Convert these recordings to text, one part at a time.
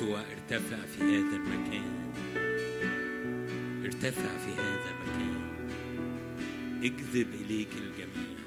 يسوع ارتفع في هذا المكان ارتفع في هذا المكان اجذب إليك الجميع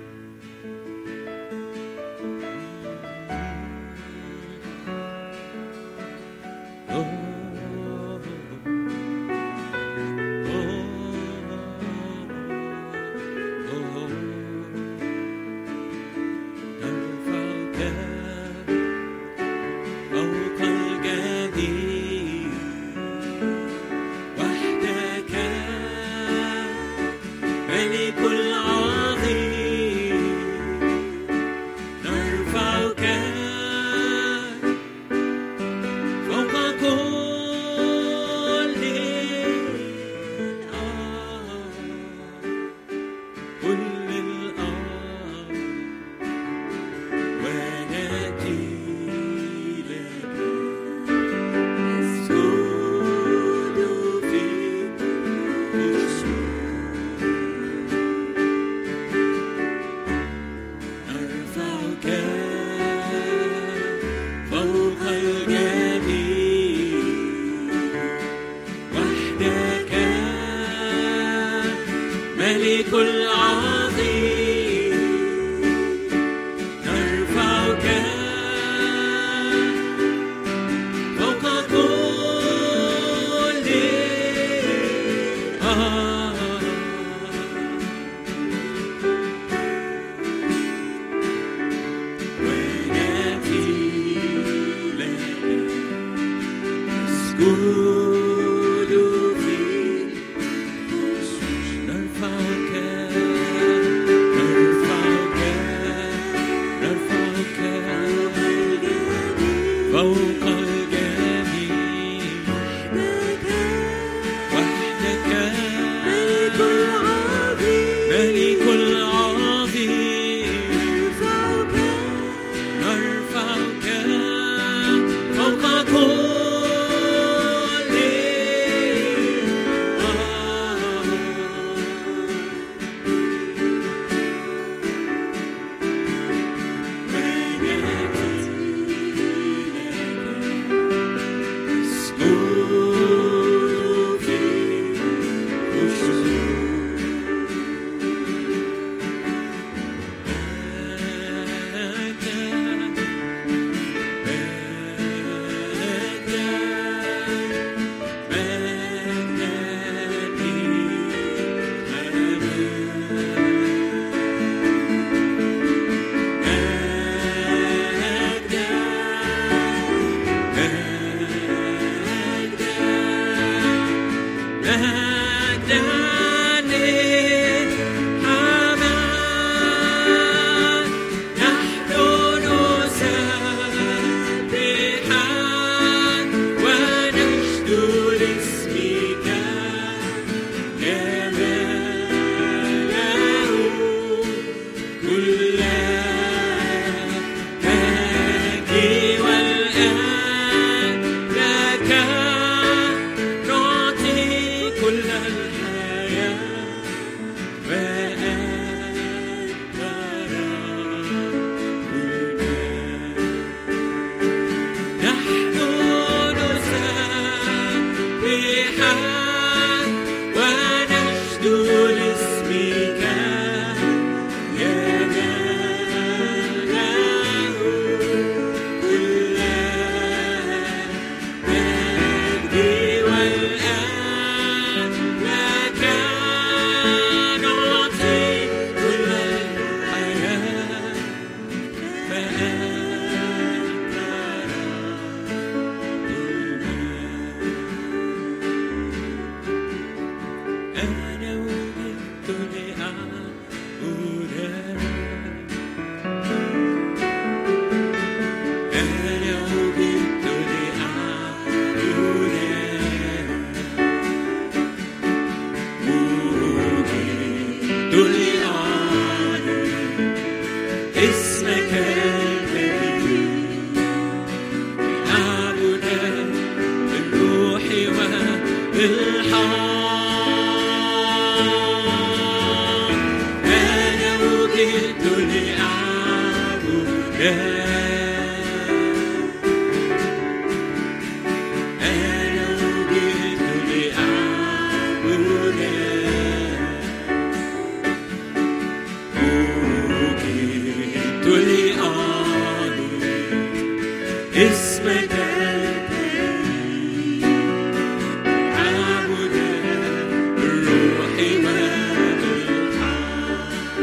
نرفعك فوق الجميع وحدك ملك العظيم نرفعك فوق كل الأرض كل الأرض ونأتي لك نسجد في نرفعك فوق الجميع وحدك ملك العظيم نرفعك فوق كل آه ونأتي لك نسجد في نرفعك نرفعك نرفعك فوق الجميع وحدك ملك العظيم نرفعك فوق كل لأعلن اسمك الكريم أعبد بالروح وبالحق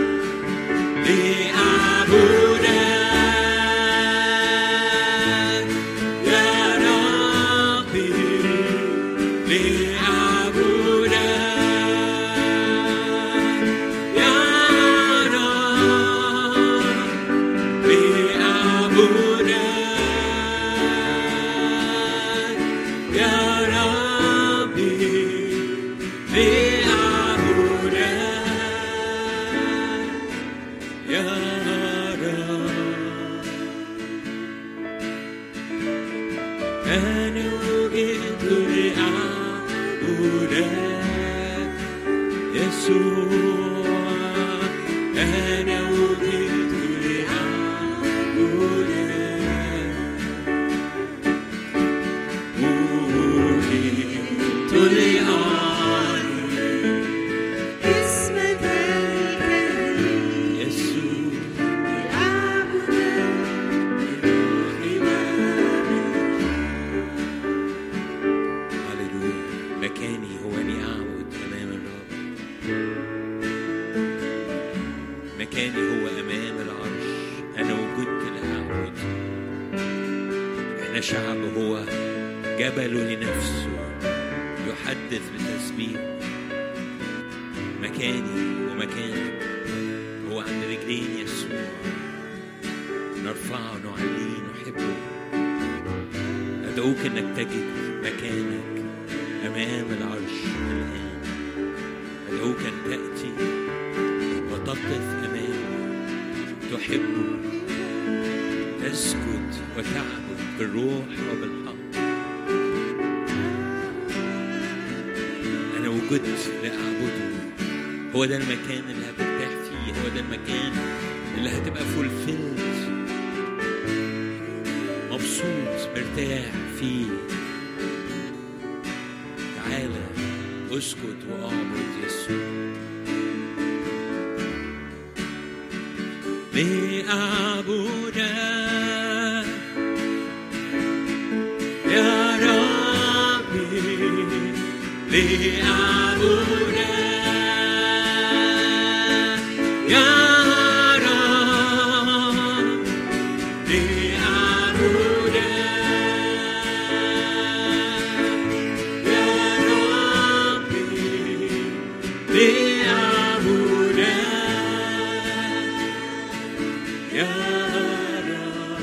لأعبدك يا ربي لأعبدك يا رب لأعبدك يا ربي لأعبدك يا رب أنا وجئت لأعبدك يسوع أنا وجئت لأعبدك وجئت لأعلن اسمك الكريم يسوع أعبدك هللويا مكاني هو اني اعبد امام الرب مكاني هو امام العرش انا وجدت لاعبد احنا شعب هو جبل لنفسه يحدث بتسبيح مكاني ومكانك هو عند رجلين يسوع نرفعه نعليه نحبه أدعوك إنك تجد مكانك أمام العرش الآن أدعوك أن تأتي وتقف أمامه تحبه تسجد وتعبد بالروح وبالحق أنا وجدت لأعبده هو ده المكان اللي هترتاح فيه هو ده المكان اللي هتبقى فولفيلد مبسوط مرتاح فيه تعالى اسكت واعبد يسوع لأعبدك يا ربي لأعبدك يا رب لأعبدك يا ربي لأعبدك يا رب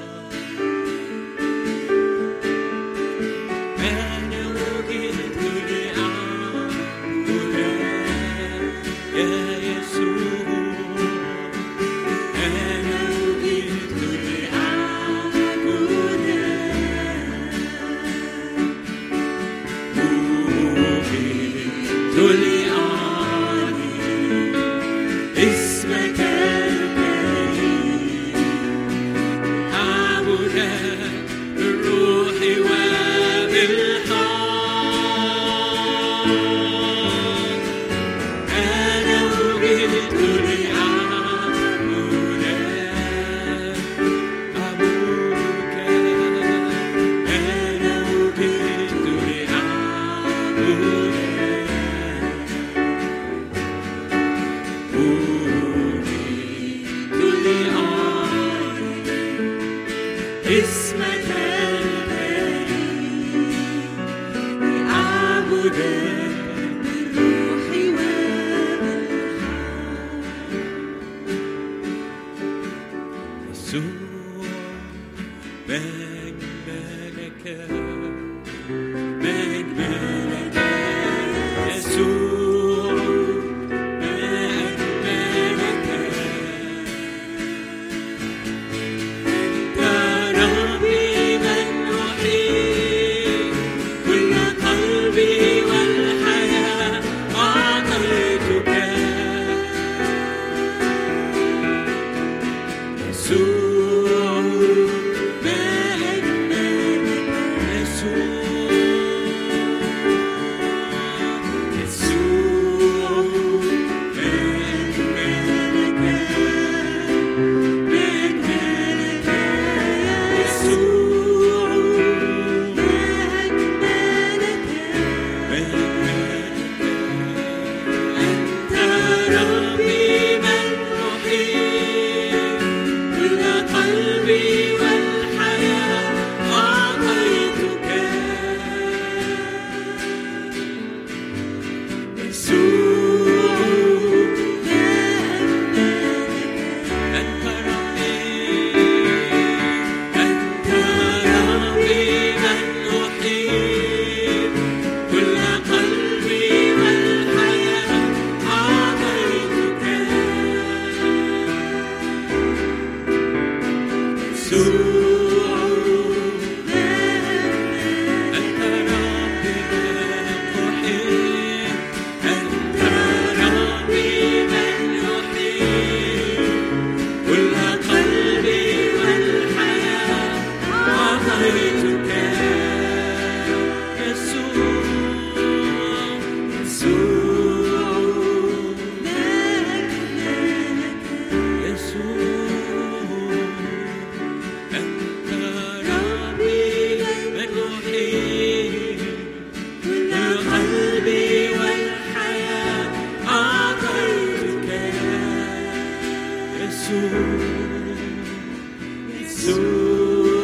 أنا وجئت لأعبدك يا يسوع أنا وجئت لأعبدك وجئت لأعلن اسمك الكريم أعبدك بالروح وبالحق أنا وجئت لأعبدك أعبدك أنا وجئت لأعبدك وجئت لأعلن اسمك الكريم أعبدك بالروح وبالحق يسوع مجملك مجملك يسوع مجملك أنت ربي من أحيي كل قلبي والحياة أعطيتك يسوع ما أجملك يسوع يسوع ما أجملك ما يسوع أنت ربي من أحيي أنت ربي من أحيي كل قلبي والحياة أعطيتك يسوع يسوع يسوع أنت ربي من أحيي كل قلبي والحياة أعطيتك يسوع يسوع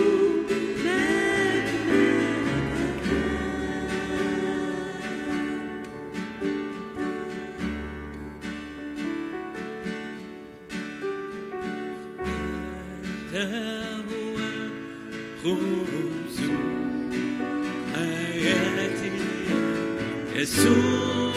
هو خبز حياتي يسوع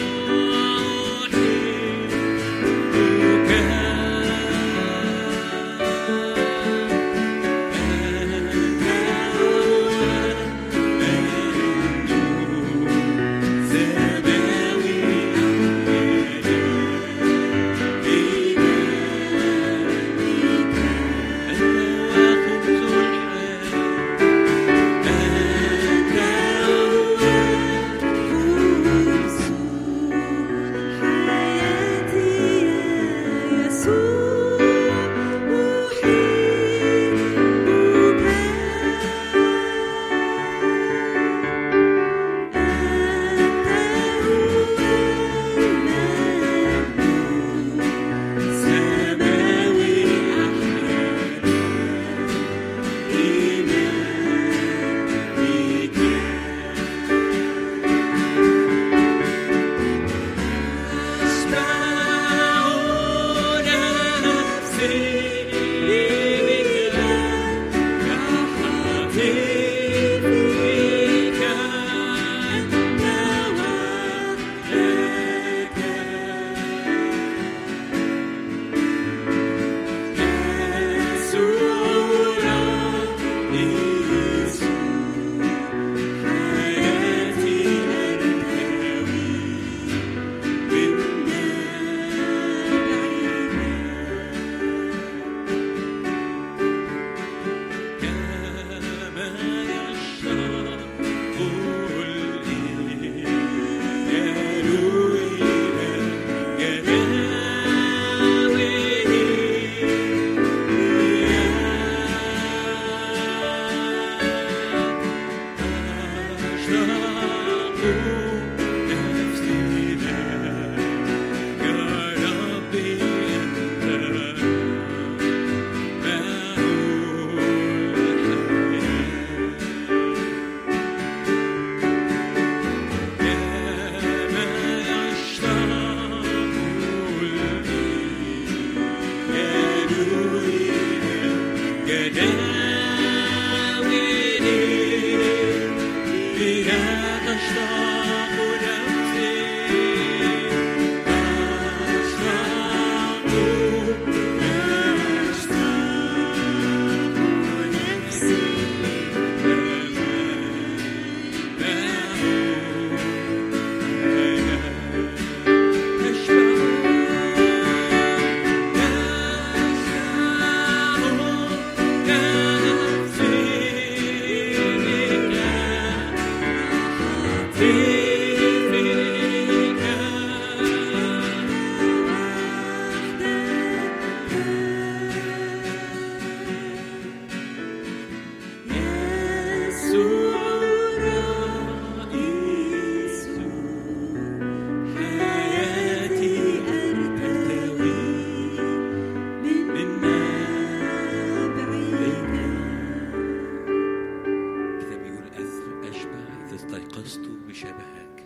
الكتاب بيقول أث- أشبع إذا استيقظت بشبهك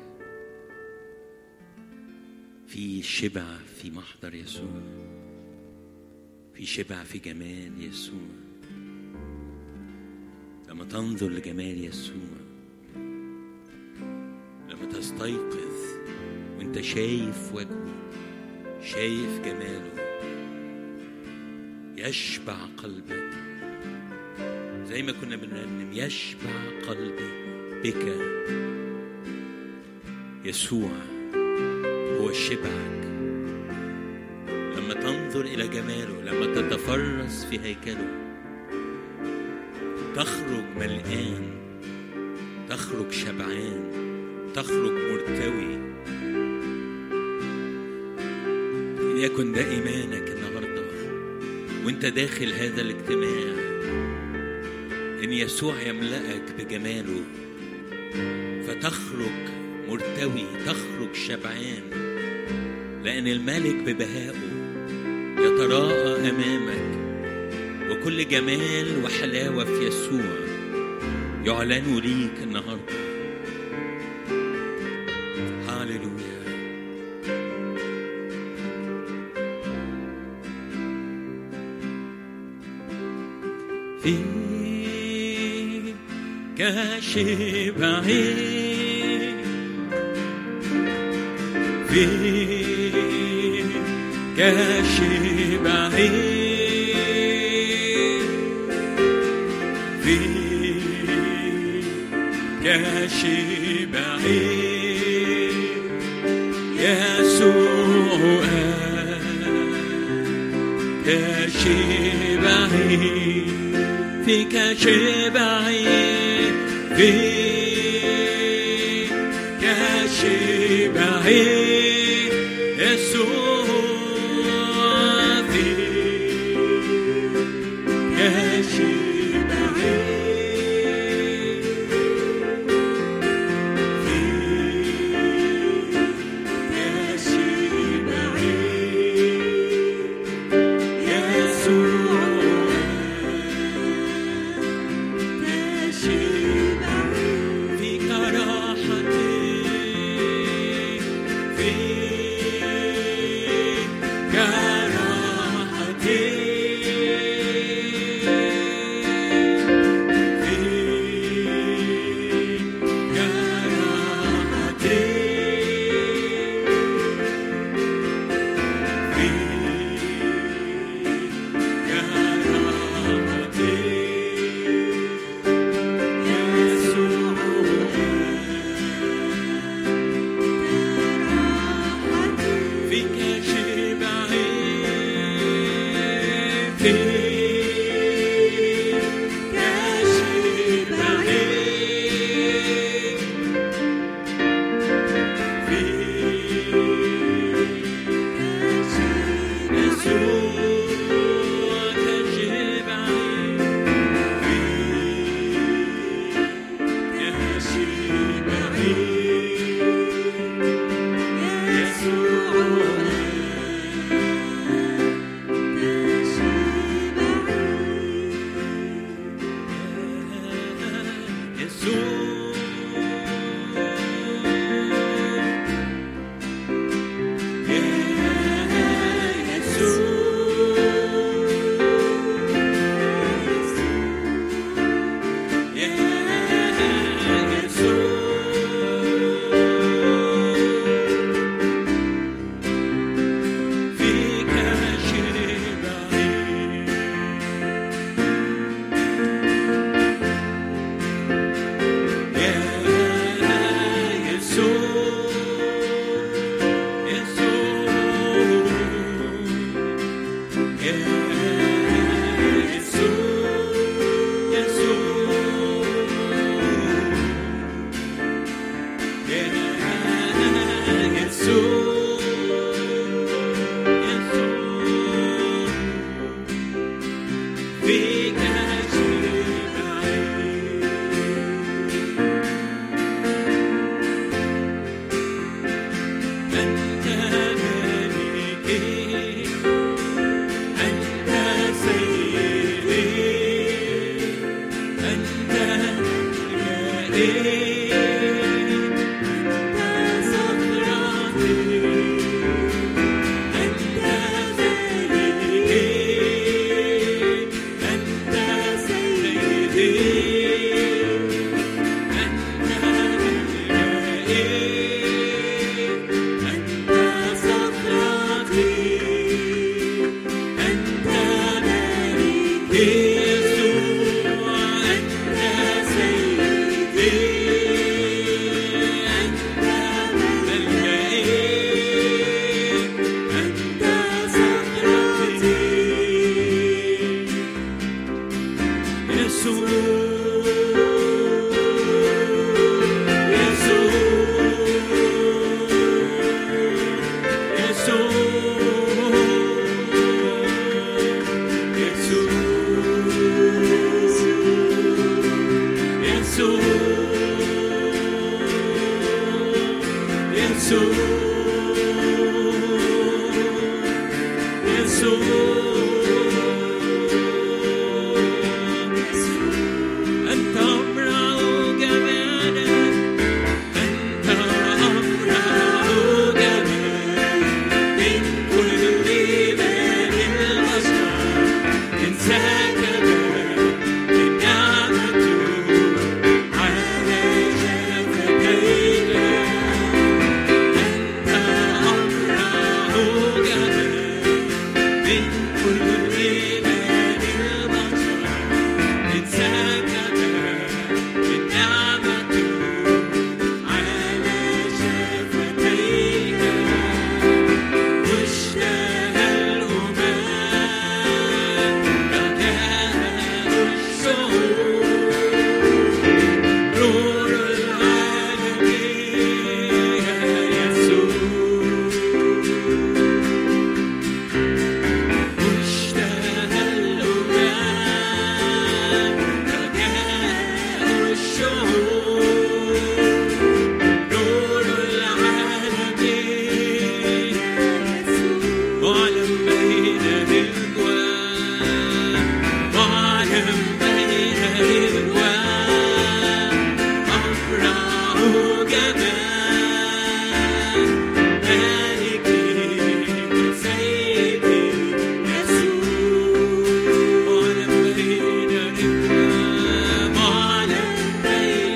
في شبع في محضر يسوع في شبع في جمال يسوع لما تنظر لجمال يسوع لما تستيقظ وانت شايف وجهه شايف جماله يشبع قلبك زي ما كنا بنرنم يشبع قلبي بك يسوع هو شبعك لما تنظر إلى جماله لما تتفرس في هيكله تخرج ملآن تخرج شبعان تخرج مرتوي ليكن ده إيمانك النهاردة وانت داخل هذا الاجتماع ان يسوع يملأك بجماله فتخرج مرتوي تخرج شبعان لأن الملك ببهائه يتراءى أمامك وكل جمال وحلاوة في يسوع يعلن ليك النهارده هاليلويا فيك شبعي فيك شبعي فيك شبعي يسوع كشبعي فيك شبعي فيك شبعي يسوع فيك شبعي فيك شبعي يسوع فيك راحتي فيك راحتي فيك راحتي فيك راحتي فيك شبعي فيك شبعي فيك يسوع كشبعي فيك شبعي يا يسوع يسوع يا يسوع يسوع يا يسوع يسوع فيك شبعي أنت ملكي أنت سيدي أنت إلهي أنت صخرتي أنت ملكي أنت سيدي أنت إلهي أنت صخرتي أنت ملكي يسوع أنت أمرأ جمالك أنت أمرأ جمالك من كل بني البشر إنساك النعمة على شفتيك أنت أمرأ جمالك من كل بني البشر إنساك النعمة على شفتيك واشتهى الأمم رجاء الشهور نور العالمين يسوع واشتهى الأمم رجاء الشهور نور العالمين معلم بين الأكوان معلم بين الأكوان أمره جمال مالكي وسيدي يسوع معلم بين الأكوان معلم بين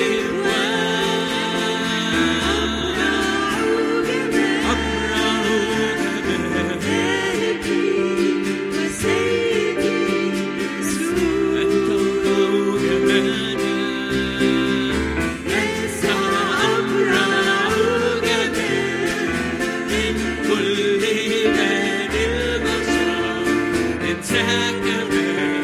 الأكوان أمره جمال أنت الله جمالا أنت أمره جمال من كل بني البشر أنت كمال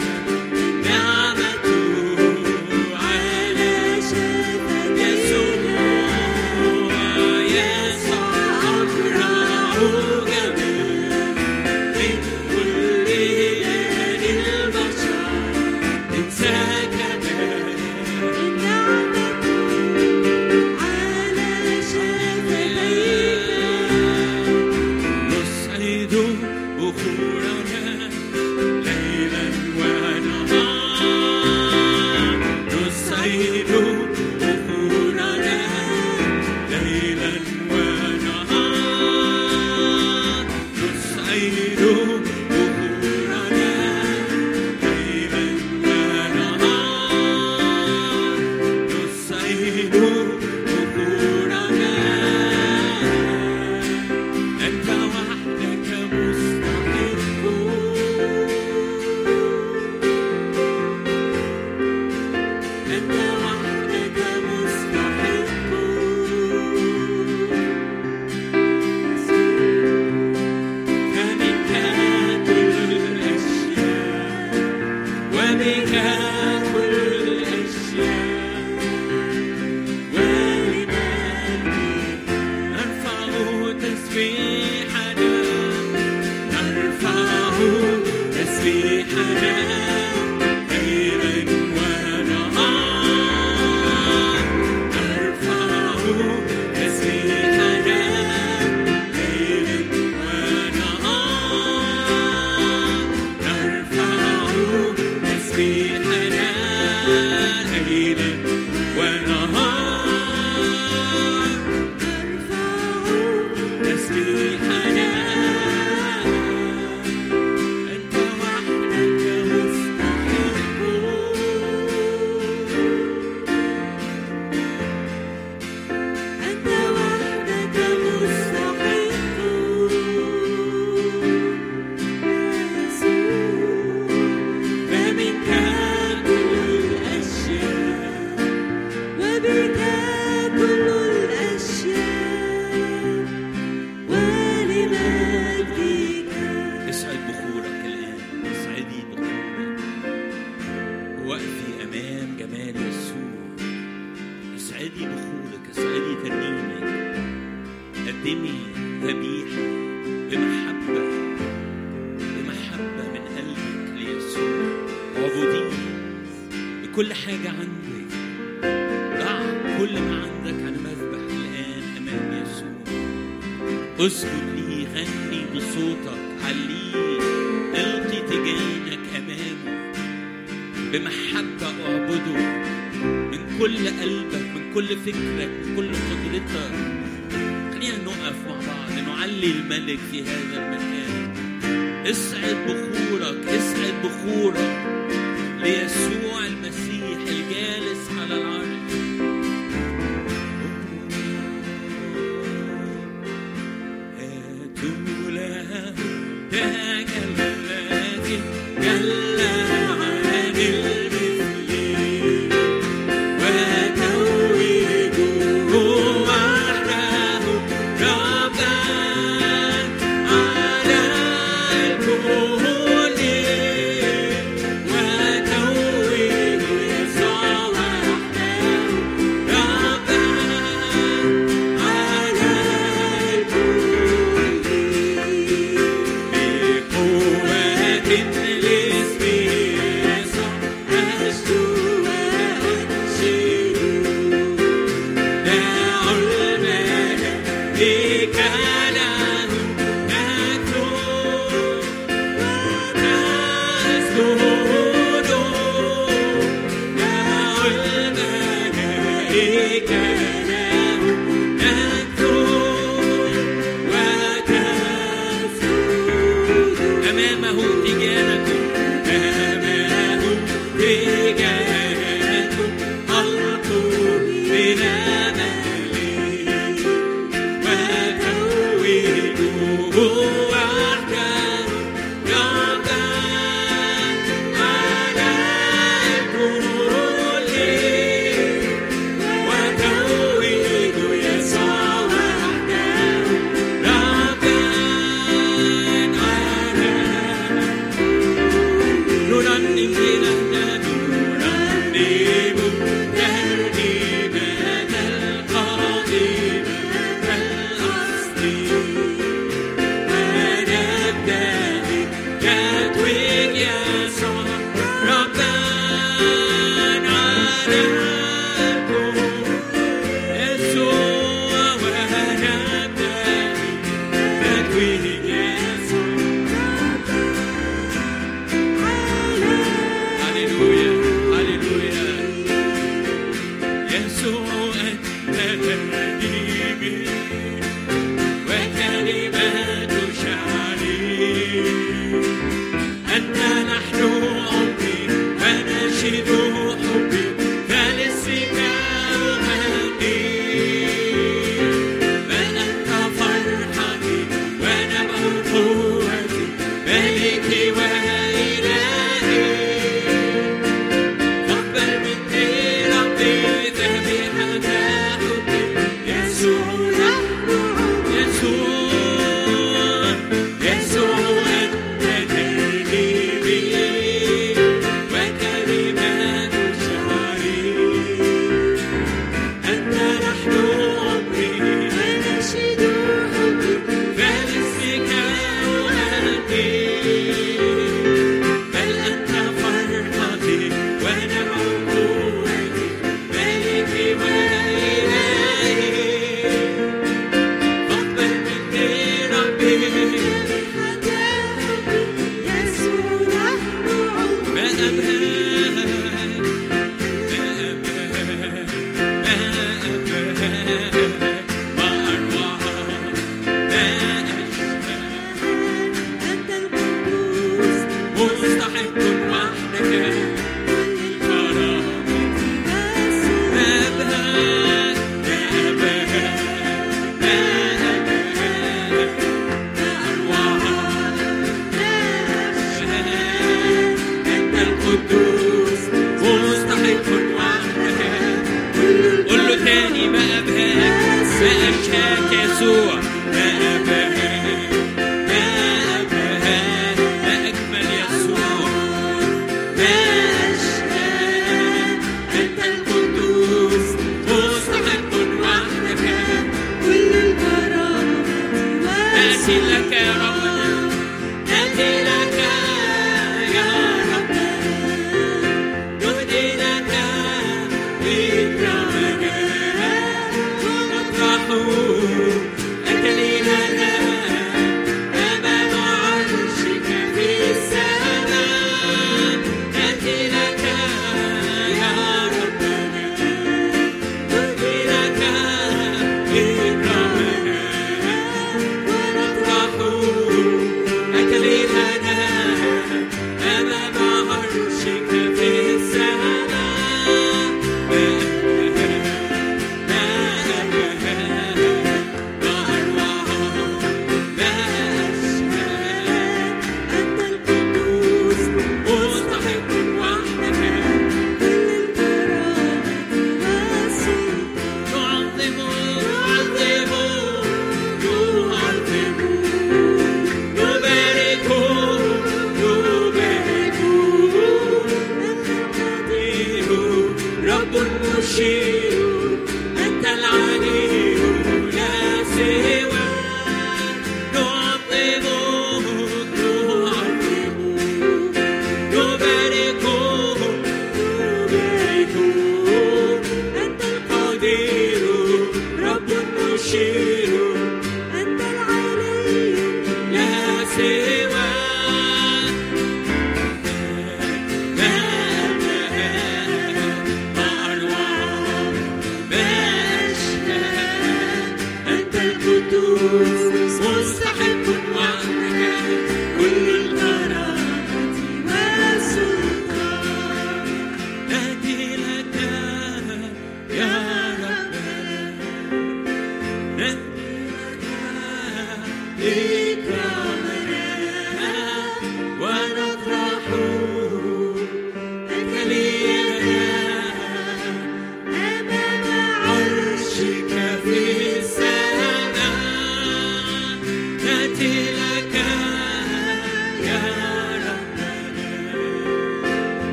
نعمته على يسوع يسوع أمره جمال من كل بني البشر أنت كمال نسعد بخورنا ليلا ونهار نسعد بخورنا ليلا ونهار نسعد بخورنا ليلا ونهار نسعد بخورنا أنت وحدك مستحق أنت وحدك مستحق فمنك كل الأشياء وبك كل الأشياء ولمن نرفع تسبيحنا نرفع تسبيحنا ليلا ونهار نرفع تسبيحنا ليلا ونهار نرفع تسبيحنا ليلا ونهار تسبيحنا أنت وحدك مستحق أنت وحدك مستحق فمنك قدمي ذبيحة بمحبة بمحبة من قلبك ليسوع عبودية بكل حاجة عندك ضع كل ما عندك على مذبح الآن أمام يسوع اسجد ليه غني بصوتك عليه القي تجانك أمامه بمحبة اعبده من كل قلبك من كل فكرك من كل قدرتك خلينا نقف مع بعض نعلي الملك في هذا المكان اسعد بخورك اسعد بخورك ليسوع المسيح الجالس على العرش هاتوا له تاج الذي جل عن المثلين وتوجوا وحده ربا على الكل وتوجوا يسوع وحده ربا على بقوة الاسم يسوع أشجو وأنشد دعوا الملائكة له نكتب ونسجد دعوا الملائكة له نكتب وتسجد أمامه تجانكم أمامه تجانكم ألقوا بنبالي وتوجوا وحده ربا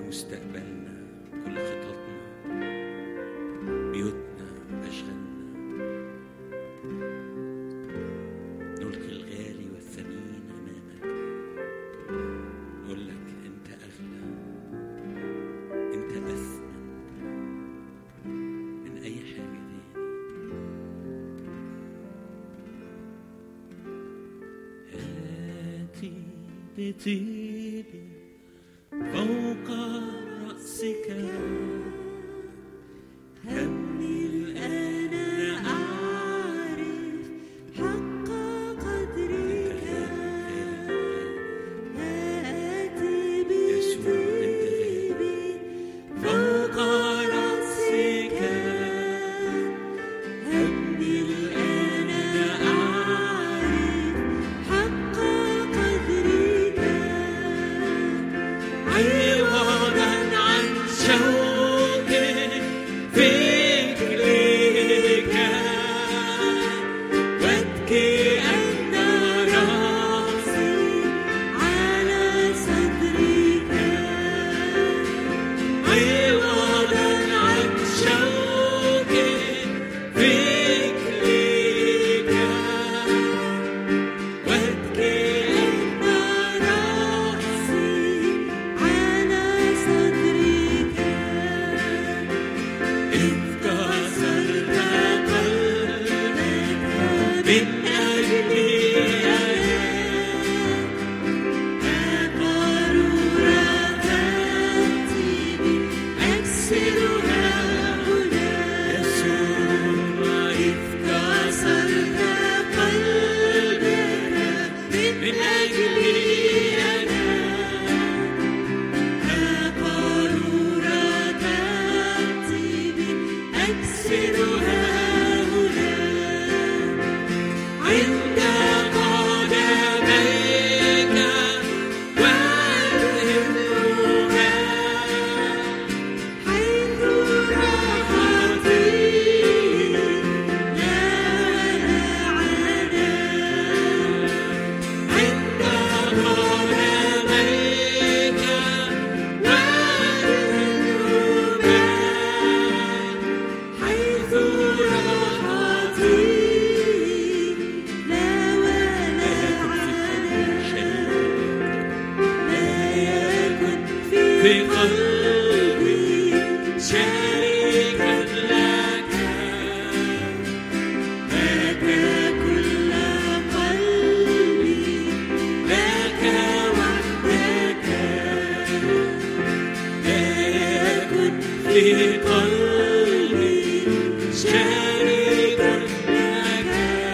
مستقبلنا كل خططنا بيوتنا أشغالنا نلقي الغالي والثمين أمامك نقول لك أنت أغلى أنت أثمن من أي حاجة تاني هاتي بطيبي فوق رأسك همي الآن أعرف حق قدرك آتي يسوع أنت غالي. بطيبي فوق رأسك همي الآن أعرف حق قدرك عوضا عن شوق فكرك وابكي أن رأسي على صدرك عوضا عن شوق فكرك وابكي أن رأسي على صدرك إذ كسرت قلبك من أجلي قارورة تأتي أكسرها هنا يسوع إذ كسرت قلبك من أجلي أنا قارورة تأتي أكسرها هنا عند قدميك وأذهبها حيث راحتي لا لعنة عند قدميك وأذهبها حيث راحتي لا ولا لا يكن في في قلبي شريكا لك لك كل قلبي لك وحدك لا يكن في قلبي شريك لك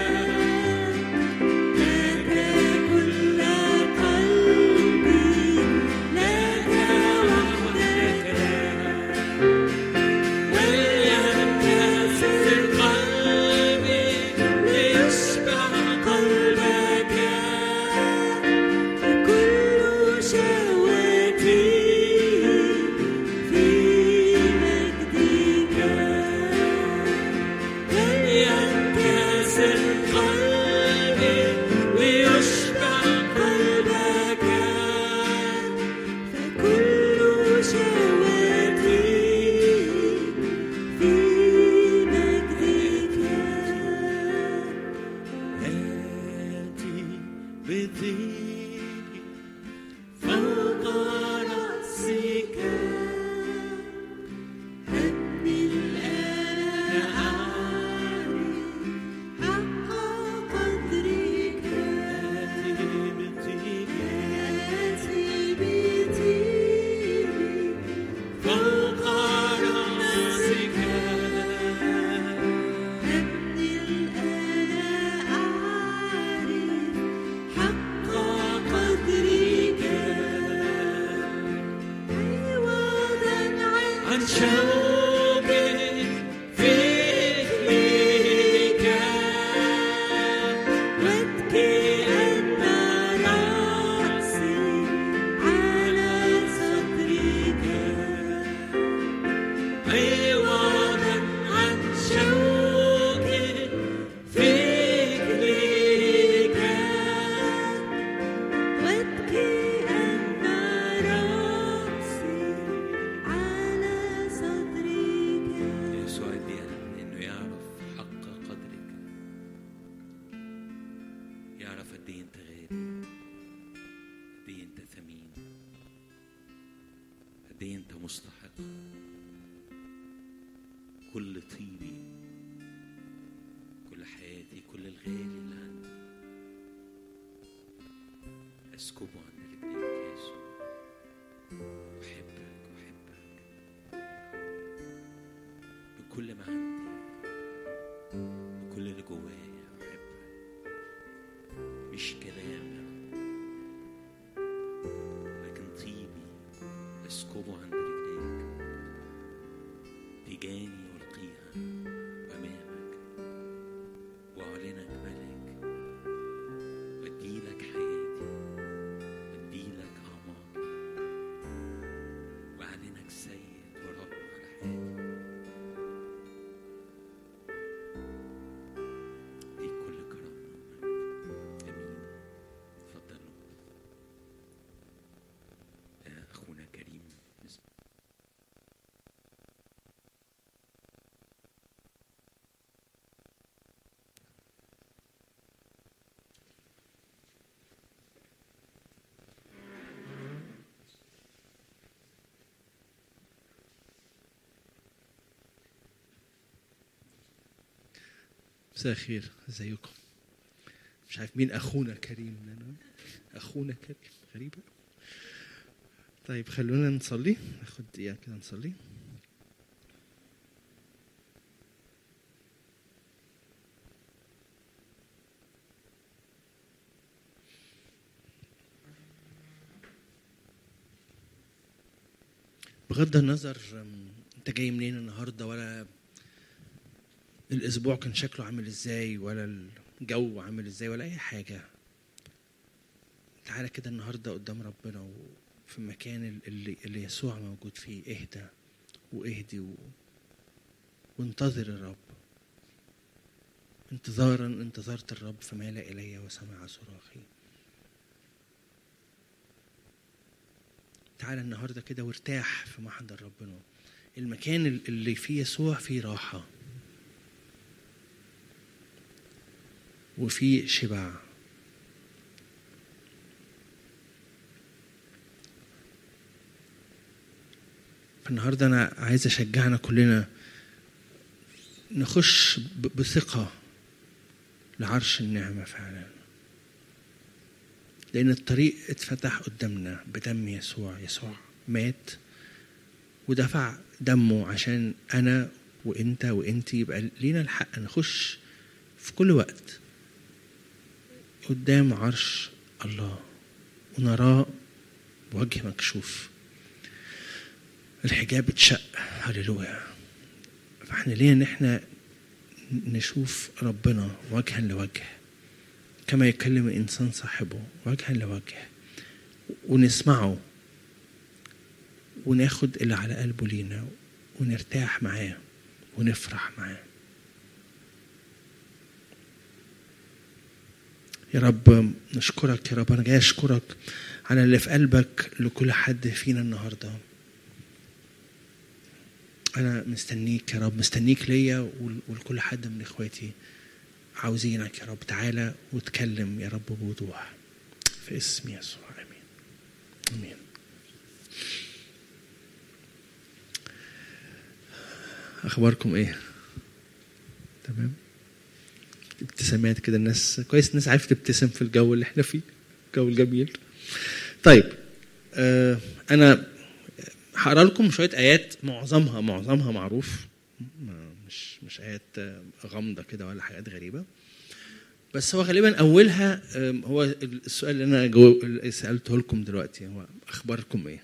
لك كل قلبي لك وحدك ولينكسر قلبي ليشبع قلبك كل شهوتي في مجدك ولينكسر قلبي ليشبع قلبك فكل شهوتي في مجدك آتي بذيبي فوق رأسك همي الآن أعرف حق قدرك آتي بذيبي آتي بطيبي فوق رأسك همي الآن أعرف حق قدرك عوضا عن عن شوقك فكرك وابكي أن رأسي على صدرك عوضا عن شوقك فكرك وابكي أن رأسي كل طيبي كل حياتي كل الغالي اللي عندي اسكبه عند رجليك يا يسوع احبك احبك بكل ما عندي بكل اللي جوايا احبك مش كلام يا رب لكن طيبي اسكبه عند رجليك تجاني والقيها امامك واعلنك ملك واديلك حياتي واديلك اعماقي واعلنك سيد ورب على حياتي ليك كل كرامه ومجد امين اتفضلوا يا اخونا كريم نسمع مساء الخير ازيكم مش عارف مين اخونا كريم لأنه اخونا كريم غريبه طيب خلونا نصلي ناخد دقيقه كده نصلي بغض النظر أم، انت جاي منين النهارده ولا الاسبوع كان شكله عامل ازاي ولا الجو عامل ازاي ولا اي حاجه تعالى كده النهارده قدام ربنا وفي المكان اللي, اللي يسوع موجود فيه اهدى واهدي و... وانتظر الرب انتظارا انتظرت الرب فمال الي وسمع صراخي تعالى النهارده كده وارتاح في محضر ربنا المكان اللي فيه يسوع فيه راحه وفي شبع فالنهارده انا عايز اشجعنا كلنا نخش ب- بثقه لعرش النعمه فعلا لان الطريق اتفتح قدامنا بدم يسوع يسوع مات ودفع دمه عشان انا وانت وانت يبقى لينا الحق نخش في كل وقت قدام عرش الله ونراه بوجه مكشوف الحجاب اتشق هللويا فاحنا ليه ان احنا نشوف ربنا وجها لوجه كما يكلم الانسان صاحبه وجها لوجه ونسمعه وناخد اللي على قلبه لينا ونرتاح معاه ونفرح معاه يا رب نشكرك يا رب انا جاي اشكرك على اللي في قلبك لكل حد فينا النهارده انا مستنيك يا رب مستنيك ليا ول- ولكل حد من اخواتي عاوزينك يا رب تعالى واتكلم يا رب بوضوح في اسم يسوع امين امين اخباركم ايه تمام ابتسامات كده الناس كويس الناس عارفه تبتسم في الجو اللي احنا فيه الجو الجميل طيب آه انا هقرا لكم شويه ايات معظمها معظمها معروف ما- مش مش ايات آه، غامضه كده ولا حاجات غريبه بس هو غالبا اولها آم، هو السؤال اللي انا جو... اللي سالته لكم دلوقتي هو اخباركم ايه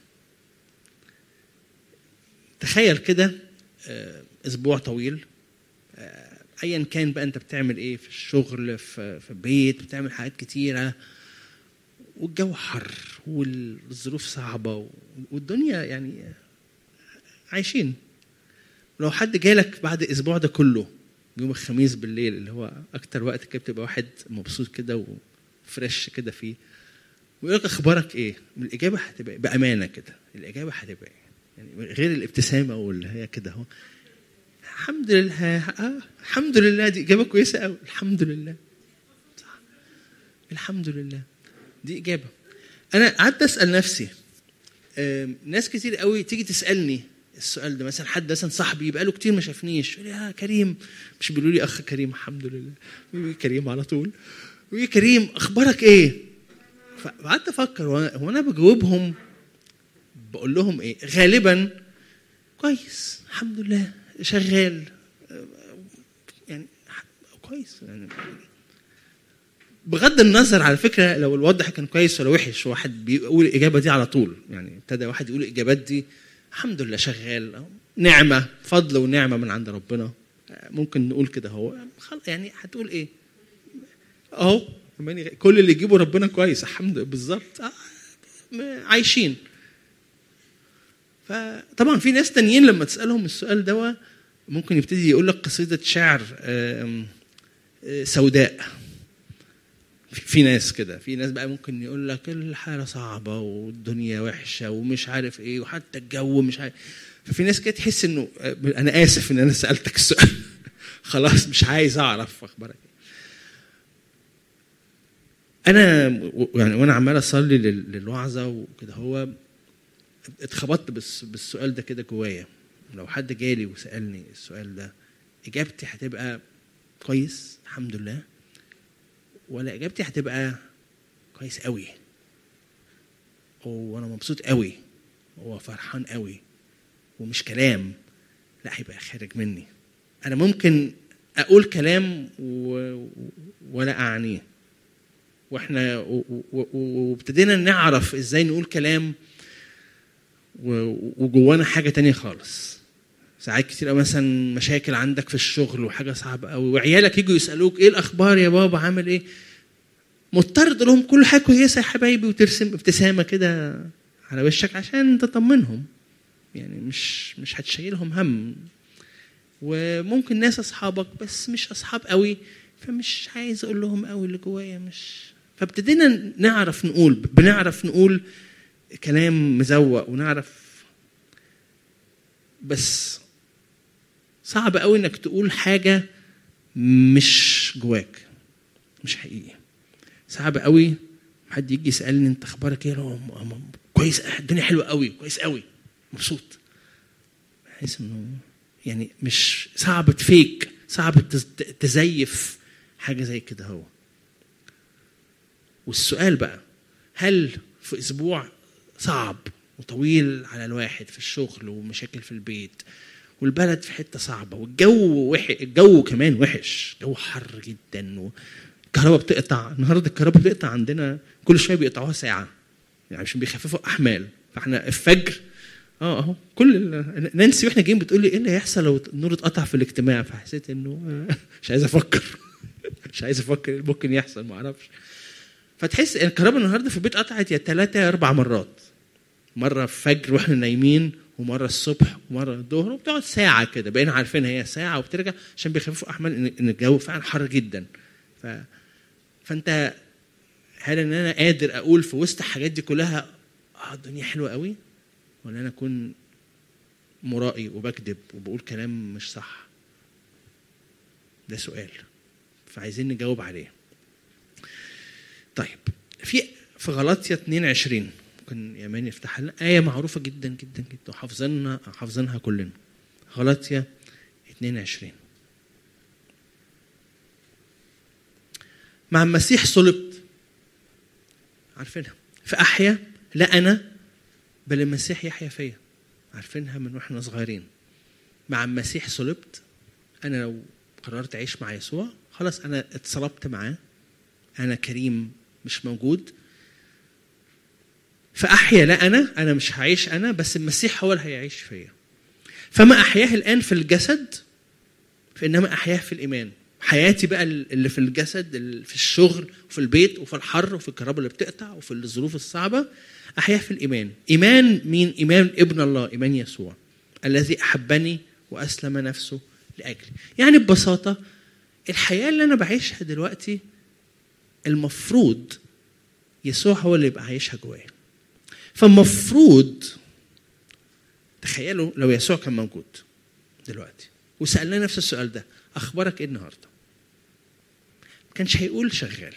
تخيل كده آه، اسبوع طويل آه، ايا كان بقى انت بتعمل ايه في الشغل في في البيت بتعمل حاجات كتيره والجو حر والظروف صعبه والدنيا يعني عايشين لو حد جالك بعد الاسبوع ده كله يوم الخميس بالليل اللي هو اكتر وقت كده بتبقى واحد مبسوط كده وفريش كده فيه ويقول لك اخبارك ايه؟ الاجابه هتبقى إيه؟ بامانه كده الاجابه هتبقى إيه؟ يعني غير الابتسامه واللي هي كده اهو الحمد لله آه الحمد لله دي اجابه كويسه قوي الحمد لله صح الحمد لله دي اجابه انا قعدت اسال نفسي آم، ناس كتير قوي تيجي تسالني السؤال ده مثلا حد مثلا صاحبي بقاله كتير ما شافنيش يقول لي يا كريم مش بيقولوا لي اخ كريم الحمد لله بيقولوا لي كريم على طول يقول لي كريم اخبارك ايه؟ فقعدت افكر هو أنا- هو انا بجاوبهم بقول لهم ايه؟ غالبا كويس الحمد لله شغال يعني كويس يعني بغض النظر على فكره لو الوضع كان كويس ولا وحش واحد بيقول الاجابه دي على طول يعني ابتدى واحد يقول الاجابات دي الحمد لله شغال نعمه فضل ونعمه من عند ربنا ممكن نقول كده هو خل- يعني هتقول ايه اهو يعني كل اللي يجيبه ربنا كويس الحمد لله بالظبط آه، م- عايشين فطبعا في ناس تانيين لما تسالهم السؤال ده ممكن يبتدي يقول لك قصيده شعر آم، آه، سوداء في في ناس كده في ناس بقى ممكن يقول لك الحاله صعبه والدنيا وحشه ومش عارف ايه وحتى الجو مش عارف ففي ناس كده تحس انه آه، انا اسف ان انا سالتك السؤال خلاص مش عايز اعرف اخبارك إيه. انا و- يعني وانا عمال اصلي لل- للوعظه وكده هو اتخبطت بس بالسؤال ده كده جوايا لو حد جالي وسالني السؤال ده اجابتي هتبقى كويس الحمد لله ولا اجابتي هتبقى كويس قوي وانا مبسوط قوي هو فرحان قوي ومش كلام لا هيبقى خارج مني انا ممكن اقول كلام و... ولا اعنيه واحنا و- و- و- وابتدينا نعرف ازاي نقول كلام و- وجوانا حاجه تانية خالص ساعات كتير أوي مثلا مشاكل عندك في الشغل وحاجه صعبه قوي وعيالك يجوا يسالوك ايه الاخبار يا بابا عامل ايه مضطر تقول لهم كل حاجه كويسه يا حبايبي وترسم ابتسامه كده على وشك عشان تطمنهم يعني مش مش هتشيلهم هم وممكن ناس اصحابك بس مش اصحاب قوي فمش عايز اقول لهم قوي اللي جوايا مش فابتدينا نعرف نقول بنعرف نقول كلام مزوق ونعرف بس صعب قوي انك تقول حاجه مش جواك مش حقيقي صعب قوي حد يجي يسالني انت اخبارك ايه أقول له م- م- كويس الدنيا حلوه قوي كويس قوي مبسوط بحس انه يعني مش صعب تفيك صعب تز- تزيف حاجه زي كده هو والسؤال بقى هل في اسبوع صعب وطويل على الواحد في الشغل ومشاكل في البيت والبلد في حته صعبه والجو وح... الجو كمان وحش جو حر جدا والكهرباء بتقطع النهارده الكهرباء بتقطع عندنا كل شويه بيقطعوها ساعه يعني عشان بيخففوا احمال فاحنا الفجر اه اهو كل ال- نانسي واحنا جايين بتقول لي ايه اللي هيحصل لو النور اتقطع في الاجتماع فحسيت انه آه، مش عايز افكر مش عايز افكر إيه اللي ممكن يحصل ما اعرفش فتحس ان الكهرباء النهارده في البيت قطعت يا ثلاثه يا اربع مرات مره الفجر واحنا نايمين ومره الصبح ومره الظهر وبتقعد ساعه كده بقينا عارفين هي ساعه وبترجع عشان بيخففوا احمال ان إن الجو فعلا حر جدا ف... فانت هل ان انا قادر اقول في وسط الحاجات دي كلها اه الدنيا حلوه قوي ولا انا اكون مرائي وبكذب وبقول كلام مش صح ده سؤال فعايزين نجاوب عليه طيب في في غلطية 22 ممكن يا مان يفتح لنا آية معروفة جدا جدا جدا وحافظينها حافظينها كلنا غلطية 22 مع المسيح صلبت عارفينها فأحيا لا أنا بل المسيح يحيا فيا عارفينها من واحنا صغيرين مع المسيح صلبت أنا لو قررت أعيش مع يسوع خلاص أنا اتصلبت معاه أنا كريم مش موجود فأحيا لا أنا أنا مش هعيش أنا بس المسيح هو اللي هيعيش فيا فما أحياه الآن في الجسد فإنما أحياه في الإيمان حياتي بقى اللي في الجسد اللي في الشغل وفي البيت وفي الحر وفي الكهرباء اللي بتقطع وفي الظروف الصعبة أحياه في الإيمان إيمان مين؟ إيمان ابن الله إيمان يسوع الذي أحبني وأسلم نفسه لأجلي يعني ببساطة الحياة اللي أنا بعيشها دلوقتي المفروض يسوع هو اللي يبقى عايشها جوايا فالمفروض تخيلوا لو يسوع كان موجود دلوقتي وسألنا نفس السؤال ده أخبارك إيه النهاردة؟ ما كانش هيقول شغال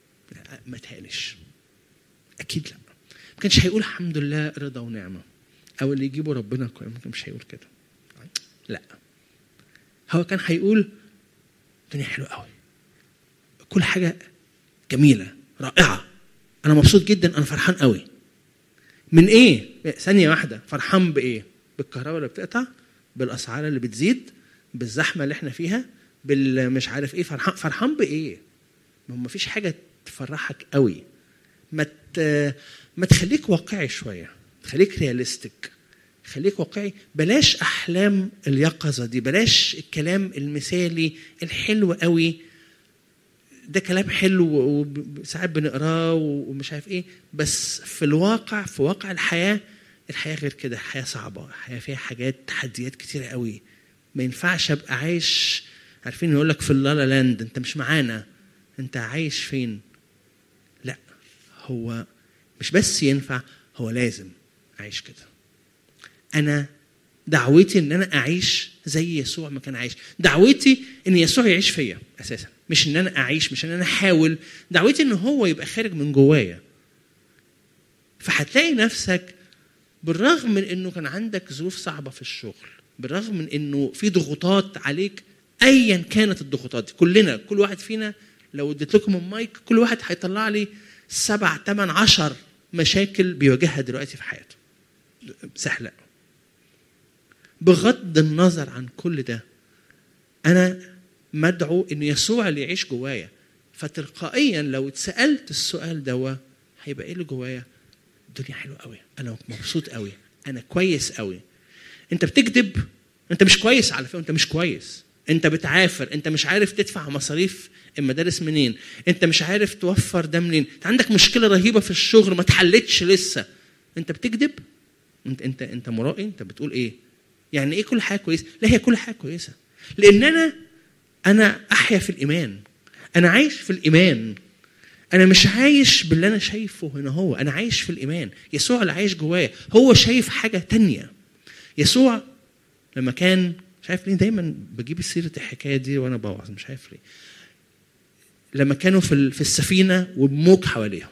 لا، ما تهالش أكيد لا ما كانش هيقول الحمد لله رضا ونعمة او اللي يجيبه ربنا كويس ممكن مش هيقول كده لا هو كان هيقول الدنيا حلوه قوي كل حاجه جميله رائعه انا مبسوط جدا انا فرحان قوي من ايه ثانيه واحده فرحان بايه بالكهرباء اللي بتقطع بالاسعار اللي بتزيد بالزحمه اللي احنا فيها بالمش عارف ايه فرحان فرحان بايه ما هو مفيش حاجه تفرحك قوي ما ت- ما تخليك واقعي شويه خليك رياليستيك خليك واقعي بلاش احلام اليقظه دي بلاش الكلام المثالي الحلو قوي ده كلام حلو وساعات بنقراه ومش عارف ايه بس في الواقع في واقع الحياه الحياه غير كده الحياه صعبه الحياه فيها حاجات تحديات كتيره قوي ما ينفعش ابقى عايش عارفين يقول لك في اللالا لاند انت مش معانا انت عايش فين لا هو مش بس ينفع هو لازم اعيش كده انا دعوتي ان انا اعيش زي يسوع ما كان عايش دعوتي ان يسوع يعيش فيا اساسا مش ان انا اعيش مش ان انا احاول دعوتي ان هو يبقى خارج من جوايا فهتلاقي نفسك بالرغم من انه كان عندك ظروف صعبه في الشغل بالرغم من انه في ضغوطات عليك ايا كانت الضغوطات دي كلنا كل واحد فينا لو اديت لكم المايك كل واحد هيطلع لي سبع ثمان عشر مشاكل بيواجهها دلوقتي في حياته سهله بغض النظر عن كل ده انا مدعو ان يسوع اللي يعيش جوايا فتلقائيا لو اتسالت السؤال ده هيبقى ايه اللي جوايا الدنيا حلوه قوي انا مبسوط قوي انا كويس قوي انت بتكذب انت مش كويس على فكره انت مش كويس انت بتعافر انت مش عارف تدفع مصاريف المدارس منين انت مش عارف توفر ده منين انت عندك مشكله رهيبه في الشغل ما اتحلتش لسه انت بتكذب انت انت انت مرائي انت بتقول ايه يعني ايه كل حاجه كويسه لا هي كل حاجه كويسه لان انا انا احيا في الايمان انا عايش في الايمان انا مش عايش باللي انا شايفه هنا هو انا عايش في الايمان يسوع اللي عايش جوايا هو شايف حاجه تانية يسوع لما كان مش عارف ليه دايما بجيب سيره الحكايه دي وانا بوعظ مش عارف ليه لما كانوا في ال- في السفينه والموج حواليهم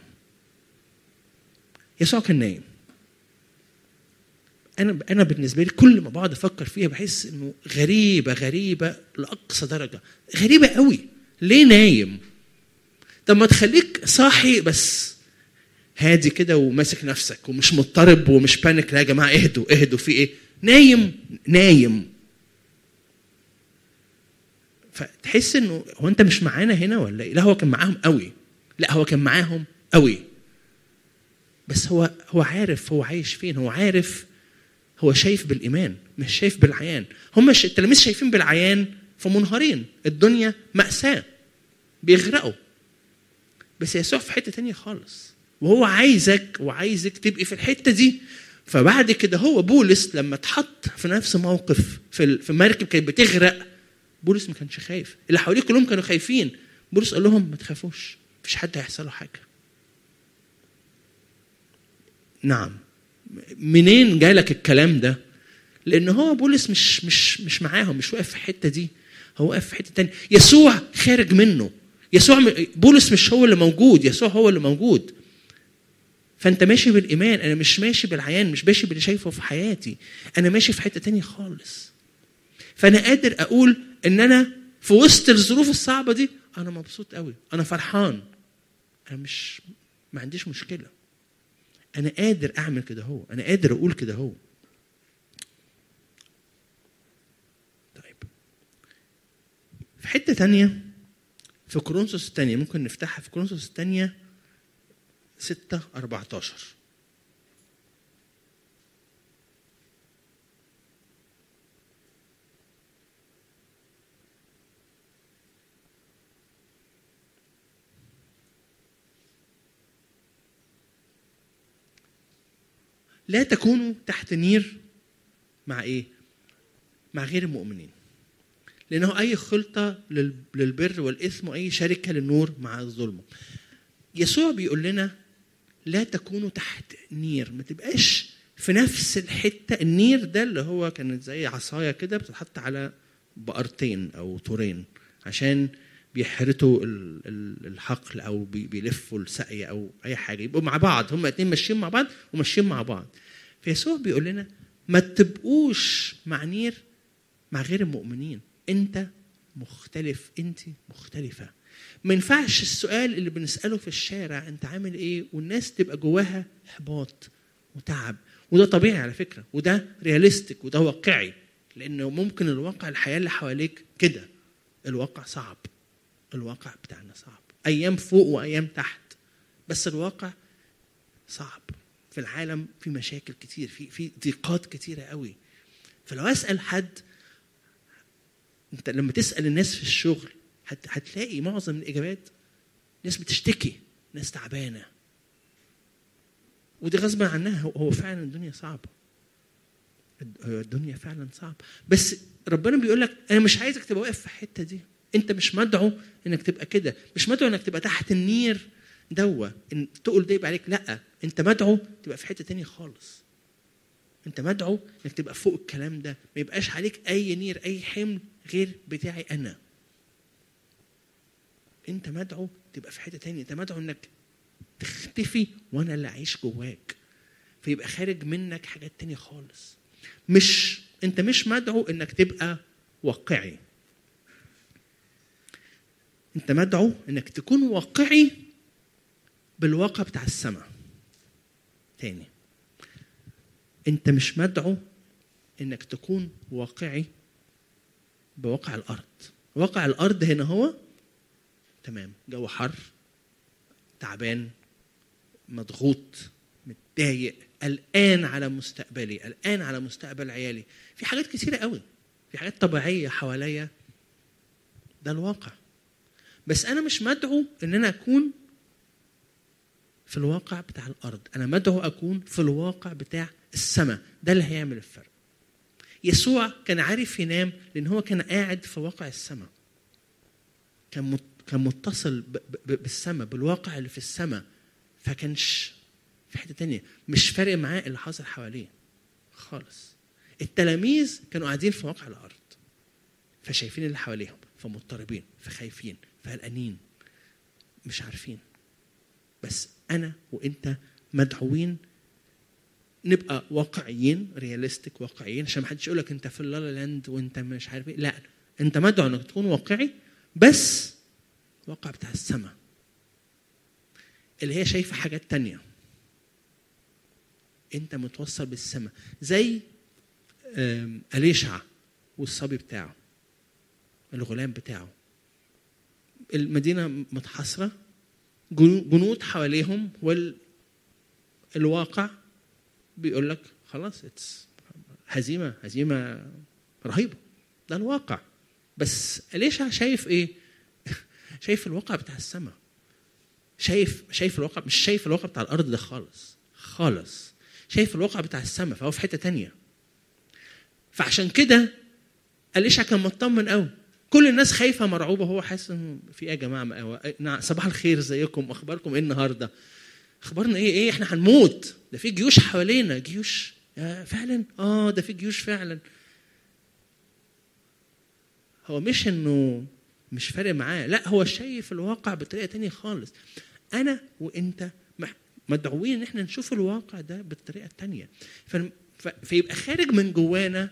يسوع كان نايم انا انا بالنسبه لي كل ما بقعد افكر فيها بحس انه غريبه غريبه لاقصى درجه غريبه قوي ليه نايم طب ما تخليك صاحي بس هادي كده وماسك نفسك ومش مضطرب ومش بانيك لا يا جماعه اهدوا اهدوا في ايه نايم نايم فتحس انه هو انت مش معانا هنا ولا ايه لا هو كان معاهم قوي لا هو كان معاهم قوي بس هو هو عارف هو عايش فين هو عارف هو شايف بالايمان مش شايف بالعيان هم الش- التلاميذ شايفين بالعيان فمنهارين الدنيا مأساة بيغرقوا بس يسوع في حتة تانية خالص وهو عايزك وعايزك تبقي في الحتة دي فبعد كده هو بولس لما اتحط في نفس موقف في ال- في مركب كانت بتغرق بولس ما كانش خايف اللي حواليه كلهم كانوا خايفين بولس قال لهم ما تخافوش مفيش حد هيحصل له حاجه نعم منين جالك الكلام ده لان هو بولس مش مش مش معاهم مش واقف في الحته دي هو واقف في حته تانية يسوع خارج منه يسوع م- بولس مش هو اللي موجود يسوع هو اللي موجود فانت ماشي بالايمان انا مش ماشي بالعيان مش ماشي باللي شايفه في حياتي انا ماشي في حته تانية خالص فانا قادر اقول ان انا في وسط الظروف الصعبه دي انا مبسوط قوي انا فرحان انا مش ما عنديش مشكله انا قادر اعمل كده هو انا قادر اقول كده هو طيب في حته تانية في كورنثوس الثانية ممكن نفتحها في كورنثوس الثانية 6 14 لا تكونوا تحت نير مع ايه؟ مع غير المؤمنين. لانه اي خلطه لل- للبر والاثم واي شركه للنور مع الظلم. يسوع بيقول لنا لا تكونوا تحت نير ما تبقاش في نفس الحته النير ده اللي هو كانت زي عصايه كده بتتحط على بقرتين او طورين عشان بيحرتوا ال- ال- الحقل او بي- بيلفوا السقي او اي حاجه يبقوا مع بعض هم اتنين ماشيين مع بعض وماشيين مع بعض فيسوع بيقول لنا ما تبقوش مع نير مع غير المؤمنين انت مختلف انت مختلفه ما ينفعش السؤال اللي بنساله في الشارع انت عامل ايه والناس تبقى جواها احباط وتعب وده طبيعي على فكره وده رياليستيك وده واقعي لانه ممكن الواقع الحياه اللي حواليك كده الواقع صعب الواقع بتاعنا صعب ايام فوق وايام تحت بس الواقع صعب في العالم في مشاكل كتير في في ضيقات كتيره قوي فلو اسال حد انت لما تسال الناس في الشغل هت- هتلاقي معظم الاجابات ناس بتشتكي ناس تعبانه ودي غصبا عنها هو- هو فعلا الدنيا صعبه الد- هو الدنيا فعلا صعبه بس ربنا بيقول لك انا مش عايزك تبقى واقف في الحته دي انت مش مدعو انك تبقى كده مش مدعو انك تبقى تحت النير دوا ان تقول ده يبقى عليك لا انت مدعو تبقى في حته تانية خالص انت مدعو انك تبقى فوق الكلام ده ما يبقاش عليك اي نير اي حمل غير بتاعي انا انت مدعو تبقى في حته تانية انت مدعو انك تختفي وانا اللي اعيش جواك فيبقى خارج منك حاجات تانية خالص مش انت مش مدعو انك تبقى واقعي انت مدعو انك تكون واقعي بالواقع بتاع السماء تاني انت مش مدعو انك تكون واقعي بواقع الارض واقع الارض هنا هو تمام جو حر تعبان مضغوط متضايق قلقان على مستقبلي قلقان على مستقبل عيالي في حاجات كتيره قوي في حاجات طبيعيه حواليا ده الواقع بس انا مش مدعو ان انا اكون في الواقع بتاع الارض انا مدعو اكون في الواقع بتاع السماء ده اللي هيعمل الفرق يسوع كان عارف ينام لان هو كان قاعد في واقع السماء كان مت- كان متصل ب- ب- بالسماء بالواقع اللي في السماء فكانش في حته تانية مش فارق معاه اللي حاصل حواليه خالص التلاميذ كانوا قاعدين في واقع الارض فشايفين اللي حواليهم فمضطربين فخايفين فقلقانين مش عارفين بس انا وانت مدعوين نبقى واقعيين رياليستيك واقعيين عشان ما حدش يقول لك انت في اللالا لاند وانت مش عارف ايه لا انت مدعو انك تكون واقعي بس الواقع بتاع السماء اللي هي شايفه حاجات تانية انت متوصل بالسماء زي آم، أليشع والصبي بتاعه الغلام بتاعه المدينة متحاصرة جنو- جنود حواليهم والواقع بيقول لك خلاص اتس هزيمة هزيمة رهيبة ده الواقع بس أليشع شايف ايه؟ شايف الواقع بتاع السماء شايف شايف الواقع مش شايف الواقع بتاع الارض ده خالص خالص شايف الواقع بتاع السماء فهو في حته تانية فعشان كده أليشع كان مطمن قوي كل الناس خايفه مرعوبه هو حاسس انه في ايه يا جماعه ما- هو- نعم، صباح الخير زيكم اخباركم ايه النهارده اخبارنا ايه ايه احنا هنموت ده في جيوش حوالينا جيوش آه فعلا اه ده في جيوش فعلا هو مش انه مش فارق معاه لا هو شايف الواقع بطريقه تانية خالص انا وانت مح- مدعوين ان احنا نشوف الواقع ده بالطريقه التانية فن- ف- فيبقى خارج من جوانا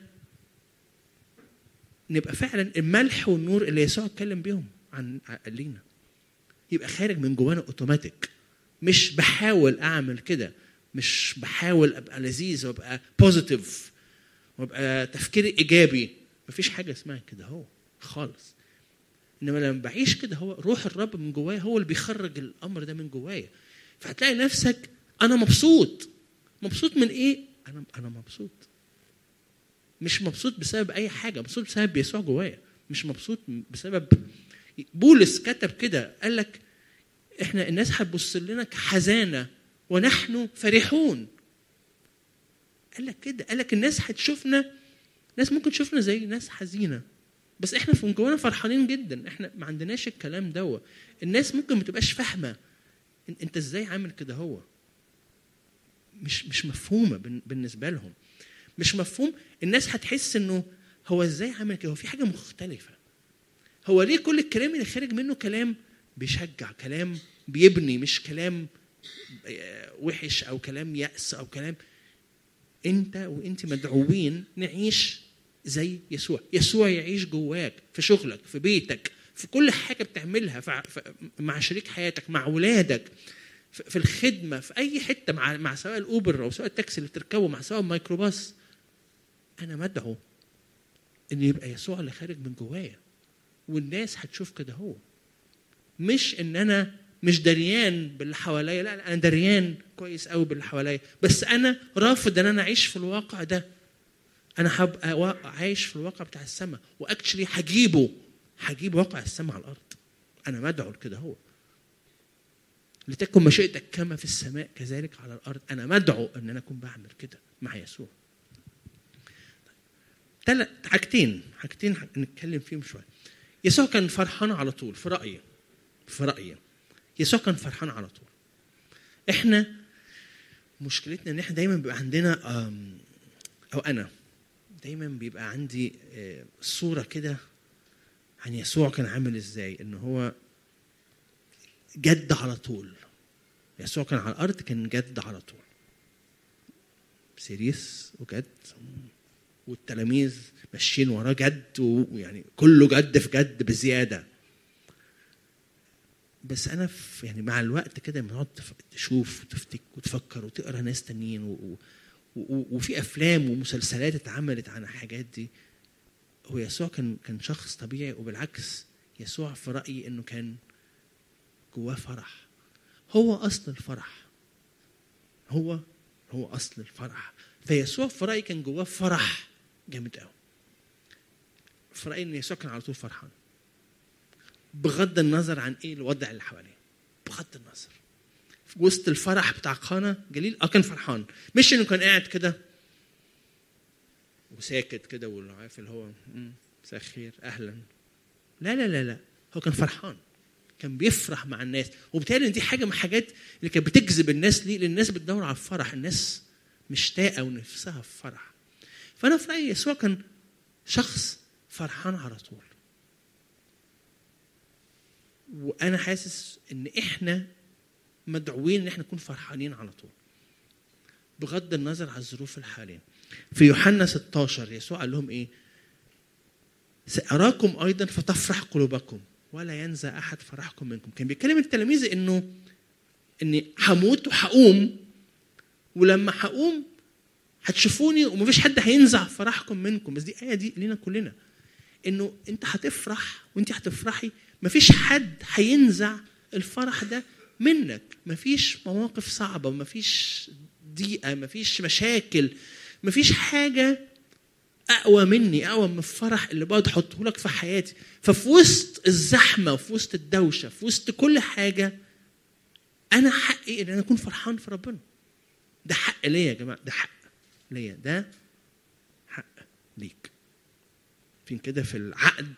نبقى فعلا الملح والنور اللي يسوع اتكلم بيهم عن عن- لينا يبقى خارج من جوانا اوتوماتيك مش بحاول اعمل كده مش بحاول ابقى لذيذ وابقى بوزيتيف وابقى تفكيري ايجابي مفيش حاجه اسمها كده هو خالص انما لما بعيش كده هو روح الرب من جوايا هو اللي بيخرج الامر ده من جوايا فهتلاقي نفسك انا مبسوط مبسوط من ايه انا انا مبسوط مش مبسوط بسبب اي حاجه مبسوط بسبب يسوع جوايا مش مبسوط بسبب بولس كتب كده قال لك احنا الناس هتبص لنا كحزانه ونحن فرحون قال لك كده قال لك الناس هتشوفنا ناس ممكن تشوفنا زي ناس حزينه بس احنا في جوانا فرحانين جدا احنا ما عندناش الكلام دوا الناس ممكن ما تبقاش فاهمه إن- انت ازاي عامل كده هو مش مش مفهومه بن- بالنسبه لهم مش مفهوم الناس هتحس انه هو ازاي عامل كده هو في حاجه مختلفه هو ليه كل الكلام اللي خارج منه كلام بيشجع كلام بيبني مش كلام آه، وحش او كلام يأس او كلام انت وانت مدعوين نعيش زي يسوع يسوع يعيش جواك في شغلك في بيتك في كل حاجه بتعملها في في- مع شريك حياتك مع اولادك في في الخدمه في اي حته مع مع سواء الاوبر او سواء التاكسي اللي بتركبه مع سواء الميكروباص انا مدعو ان يبقى يسوع اللي خارج من جوايا والناس هتشوف كده هو مش ان انا مش دريان باللي حواليا لا, لا انا دريان كويس قوي باللي حواليا بس انا رافض ان انا اعيش في الواقع ده انا هبقى وا- عايش في الواقع بتاع السماء واكشلي هجيبه هجيب واقع السماء على الارض انا مدعو لكده هو لتكن مشيئتك كما في السماء كذلك على الارض انا مدعو ان انا اكون بعمل كده مع يسوع ثلاث حاجتين حاجتين نتكلم فيهم شويه يسوع كان فرحان على طول في رايي في رايي يسوع كان فرحان على طول احنا مشكلتنا ان احنا دايما بيبقى عندنا آم، او انا دايما بيبقى عندي آه، صوره كده عن يسوع كان عامل ازاي ان هو جد على طول يسوع كان على الارض كان جد على طول سيريس وجد والتلاميذ ماشيين وراه جد ويعني كله جد في جد بزياده بس انا في يعني مع الوقت كده لما تقعد تف- تشوف وتفتك وتفكر وتقرا ناس تانيين و- و- و- وفي افلام ومسلسلات اتعملت عن الحاجات دي هو يسوع كان كان شخص طبيعي وبالعكس يسوع في رايي انه كان جواه فرح هو اصل الفرح هو هو اصل الفرح فيسوع في رايي كان جواه فرح جامد قوي في رايي ان يسوع كان على طول فرحان بغض النظر عن ايه الوضع اللي حواليه بغض النظر في وسط الفرح بتاع قانا جليل اه كان فرحان مش انه كان قاعد كده وساكت كده واللي عارف اللي هو "مم، مساء الخير اهلا لا لا لا لا هو كان فرحان كان بيفرح مع الناس وبالتالي دي حاجه من الحاجات اللي كانت بتجذب الناس ليه لان الناس بتدور على الفرح الناس مشتاقه ونفسها في فرح فانا في رايي يسوع كان شخص فرحان على طول وانا حاسس ان احنا مدعوين ان احنا نكون فرحانين على طول بغض النظر عن الظروف الحاليه في يوحنا 16 يسوع قال لهم ايه سأراكم أيضا فتفرح قلوبكم ولا ينزع أحد فرحكم منكم كان بيتكلم التلاميذ إنه إني هموت وهقوم ولما هقوم هتشوفوني ومفيش حد هينزع فرحكم منكم بس دي آية دي لينا كلنا إنه أنت هتفرح وأنت هتفرحي مفيش حد هينزع الفرح ده منك مفيش مواقف صعبة مفيش ضيقة مفيش مشاكل مفيش حاجة اقوى مني اقوى من الفرح اللي بقعد احطه لك في حياتي ففي وسط الزحمه وفي وسط الدوشه في وسط كل حاجه انا حقي ان انا اكون فرحان في ربنا ده حق ليا يا جماعه ده حق ليا ده حق ليك فين كده في العقد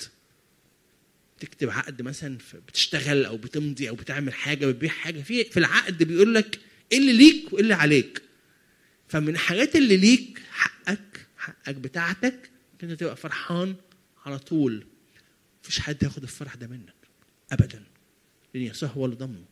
تكتب عقد مثلا في- بتشتغل او بتمضي او بتعمل حاجه بتبيع حاجه في في العقد بيقول لك ايه اللي ليك وايه اللي عليك فمن الحاجات اللي ليك حقك حقك بتاعتك إن انت تبقى فرحان على طول مفيش حد ياخد الفرح ده منك ابدا لان يسوع هو اللي ضمنه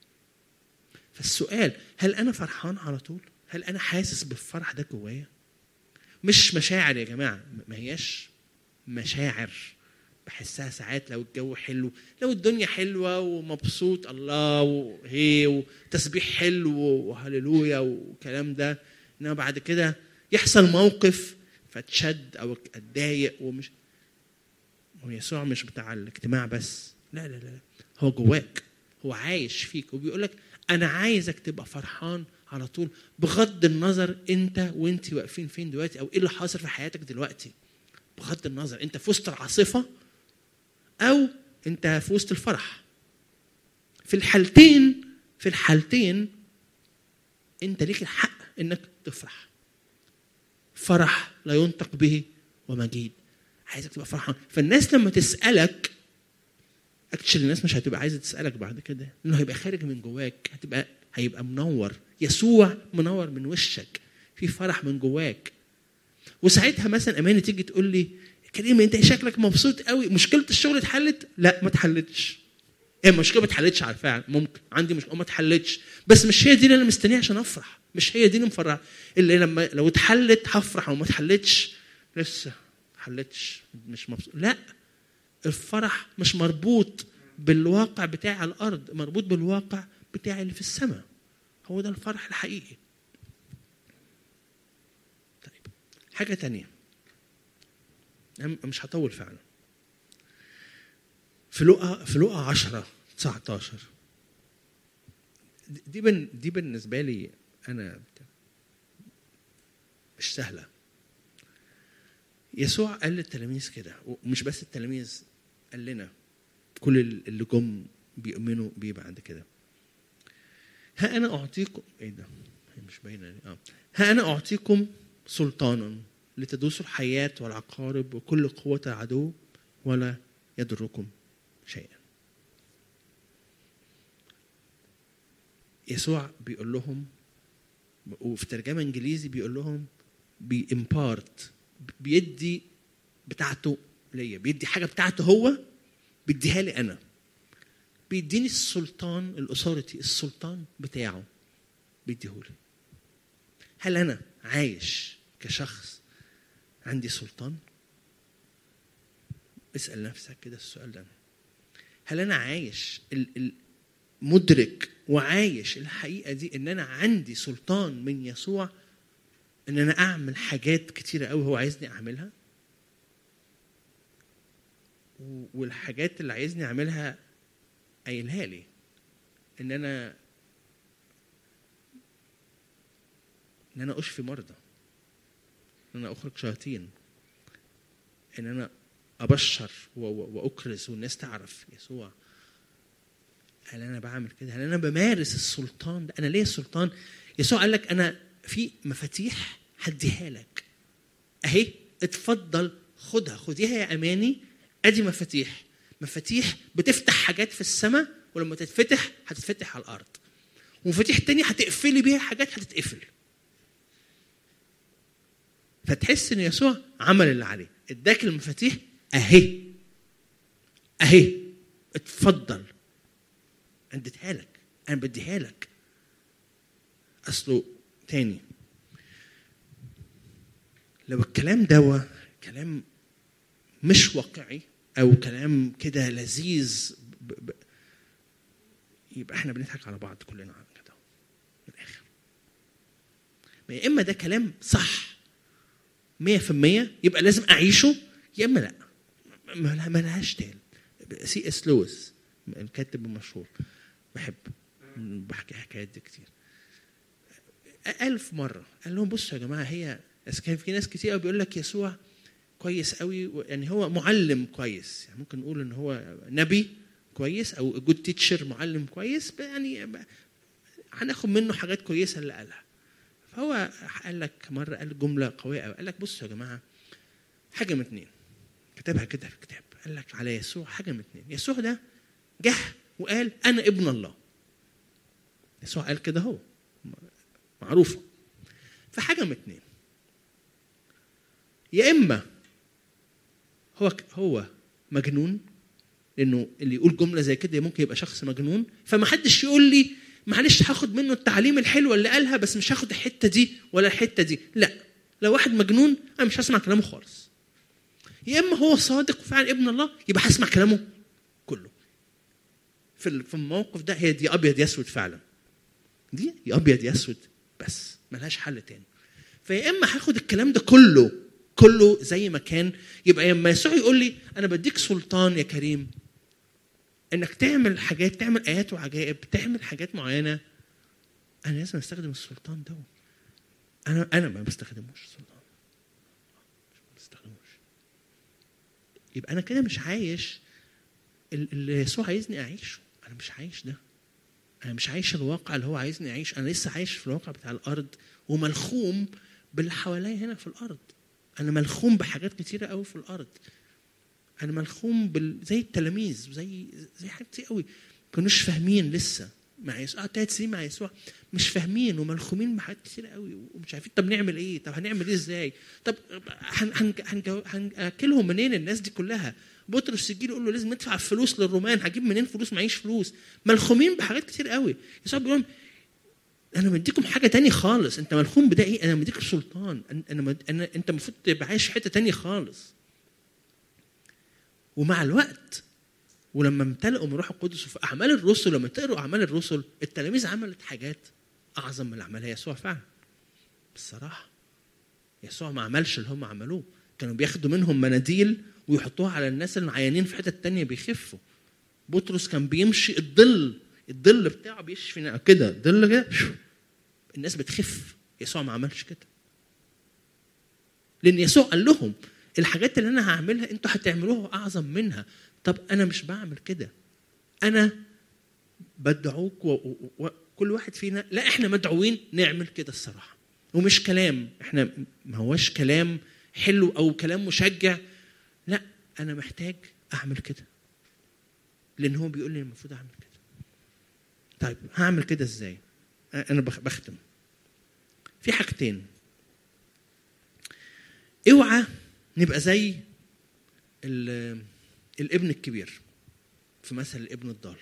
فالسؤال هل انا فرحان على طول هل انا حاسس بالفرح ده جوايا مش مشاعر يا جماعه ما هياش مشاعر بحسها ساعات لو الجو حلو لو الدنيا حلوه ومبسوط الله وهي وتسبيح حلو وهللويا والكلام ده انما بعد كده يحصل موقف فتشد او اتضايق ومش هو يسوع مش بتاع الاجتماع بس لا لا لا هو جواك هو عايش فيك وبيقول لك انا عايزك تبقى فرحان على طول بغض النظر انت وانت واقفين فين دلوقتي او ايه اللي حاصل في حياتك دلوقتي بغض النظر انت في وسط العاصفه او انت في وسط الفرح في الحالتين في الحالتين انت ليك الحق انك تفرح فرح لا ينطق به ومجيد عايزك تبقى فرحان فالناس لما تسالك اكشلي الناس مش هتبقى عايزه تسالك بعد كده لانه هيبقى خارج من جواك هتبقى هيبقى منور يسوع منور من وشك في فرح من جواك وساعتها مثلا اماني تيجي تقول لي كريم انت شكلك مبسوط قوي مشكله الشغل اتحلت لا ما اتحلتش هي المشكله ما اتحلتش على فعل ممكن عندي مشكله ما اتحلتش بس مش هي دي اللي انا مستنيها عشان افرح مش هي دي اللي مفرحه اللي لما لو اتحلت هفرح وما اتحلتش لسه ما اتحلتش مش مبسوط لا الفرح مش مربوط بالواقع بتاعي على الارض مربوط بالواقع بتاعي اللي في السماء هو ده الفرح الحقيقي طيب حاجه تانية أنا مش هطول فعلا في لقا في لقا 10 19 دي بن دي بالنسبه لي انا مش سهله يسوع قال للتلاميذ كده ومش بس التلاميذ قال لنا كل اللي جم بيؤمنوا بيه بعد كده ها انا اعطيكم ايه ده هي مش باينه لي. اه ها انا اعطيكم سلطانا لتدوسوا الحياه والعقارب وكل قوه العدو ولا يضركم شيئا يسوع بيقول لهم وفي ترجمه انجليزي بيقول لهم بيمبارت بيدي بتاعته ليا بيدي حاجه بتاعته هو بيديها لي انا بيديني السلطان الاثوريتي السلطان بتاعه بيديهولي هل انا عايش كشخص عندي سلطان اسال نفسك كده السؤال ده هل انا عايش ال- ال- مدرك وعايش الحقيقه دي ان انا عندي سلطان من يسوع ان انا اعمل حاجات كتيره قوي هو عايزني اعملها و- والحاجات اللي عايزني اعملها قايلها لي ان انا ان انا اشفي مرضى ان انا اخرج شياطين ان انا ابشر و- و- واكرز والناس تعرف يسوع هل انا بعمل كده هل انا بمارس السلطان ده انا ليه السلطان يسوع قال لك انا في مفاتيح هديها لك اهي اتفضل خدها خديها يا اماني ادي مفاتيح مفاتيح بتفتح حاجات في السماء ولما تتفتح هتتفتح على الارض ومفاتيح تانية هتقفلي بيها حاجات هتتقفل فتحس ان يسوع عمل اللي عليه اداك المفاتيح اهي اهي اتفضل اديتها لك انا بديها لك اصله تاني لو الكلام دوا كلام مش واقعي او كلام كده لذيذ ب... ب... يبقى احنا بنضحك على بعض كلنا على كده من الاخر ما يا اما ده كلام صح 100% يبقى لازم اعيشه يا اما لا ما ما لهاش تالت سي اس لويس الكاتب المشهور بحب بحكي حكايات دي كتير ألف مرة قال لهم بصوا يا جماعة هي بس كان في ناس كتير قوي بيقول لك يسوع كويس قوي و- يعني هو معلم كويس يعني ممكن نقول ان هو نبي كويس او جود تيتشر معلم كويس ب- يعني ب- هناخد منه حاجات كويسه اللي قالها فهو قال لك مره قال جمله قويه قوي قال لك بصوا يا جماعه حاجه من اتنين كتبها كده في الكتاب قال لك على يسوع حاجه من اتنين يسوع ده جه وقال انا ابن الله يسوع قال كده هو معروفه فحاجه من اتنين يا اما هو هو مجنون لانه اللي يقول جمله زي كده ممكن يبقى شخص مجنون فما حدش يقول لي معلش هاخد منه التعليم الحلوه اللي قالها بس مش هاخد الحته دي ولا الحته دي لا لو واحد مجنون انا مش هسمع كلامه خالص يا اما هو صادق وفعلا ابن الله يبقى هسمع كلامه كله في ال- في الموقف ده هي دي ابيض يا اسود فعلا دي يا ابيض يا اسود بس ملهاش حل تاني فيا اما هاخد الكلام ده كله كله زي ما كان يبقى لما يسوع يقول لي انا بديك سلطان يا كريم انك تعمل حاجات تعمل ايات وعجائب تعمل حاجات معينه انا لازم استخدم السلطان ده انا انا ما بستخدموش السلطان ما بستخدموش يبقى انا كده مش عايش ال- اللي يسوع عايزني اعيشه انا مش عايش ده انا مش عايش الواقع اللي هو عايزني اعيش انا لسه عايش في الواقع بتاع الارض وملخوم باللي حواليا هنا في الارض انا ملخوم بحاجات كتيره قوي في الارض انا ملخوم بال... زي التلاميذ زي زي حاجات كتير قوي كانوش فاهمين لسه مع يسوع قعدوا ثلاث سنين مع يسوع مش فاهمين وملخومين بحاجات كتير قوي ومش عارفين طب نعمل ايه طب هنعمل ايه ازاي طب هن هن هن هناكلهم منين الناس دي كلها بطرس يجي يقول له لازم ندفع فلوس للرومان هجيب منين فلوس معيش فلوس ملخومين بحاجات كتير قوي يسوع بيقول لهم انا مديكم حاجه تاني خالص انت ملخوم بده ايه انا مديك سلطان أنا- انا مد- انا انت المفروض تبقى عايش في حته تانية خالص ومع الوقت ولما امتلئوا من روح القدس وفي اعمال الرسل لما تقروا اعمال الرسل التلاميذ عملت حاجات اعظم من اللي عملها يسوع فعلا بصراحه يسوع ما عملش اللي هم عملوه كانوا بياخدوا منهم مناديل ويحطوها على الناس العيانين في حته تانية بيخفوا بطرس كان بيمشي الظل الظل بتاعه بيشفي كده ظل كده شو. الناس بتخف يسوع ما عملش كده لان يسوع قال لهم الحاجات اللي انا هعملها انتوا هتعملوها اعظم منها طب انا مش بعمل كده انا بدعوك وكل واحد فينا لا احنا مدعوين نعمل كده الصراحه ومش كلام احنا ما هوش كلام حلو او كلام مشجع لا انا محتاج اعمل كده لان هو بيقول لي المفروض اعمل كده طيب هعمل كده ازاي انا بخ- بختم في حاجتين اوعى نبقى زي ال- الابن الكبير في مثل الابن الضال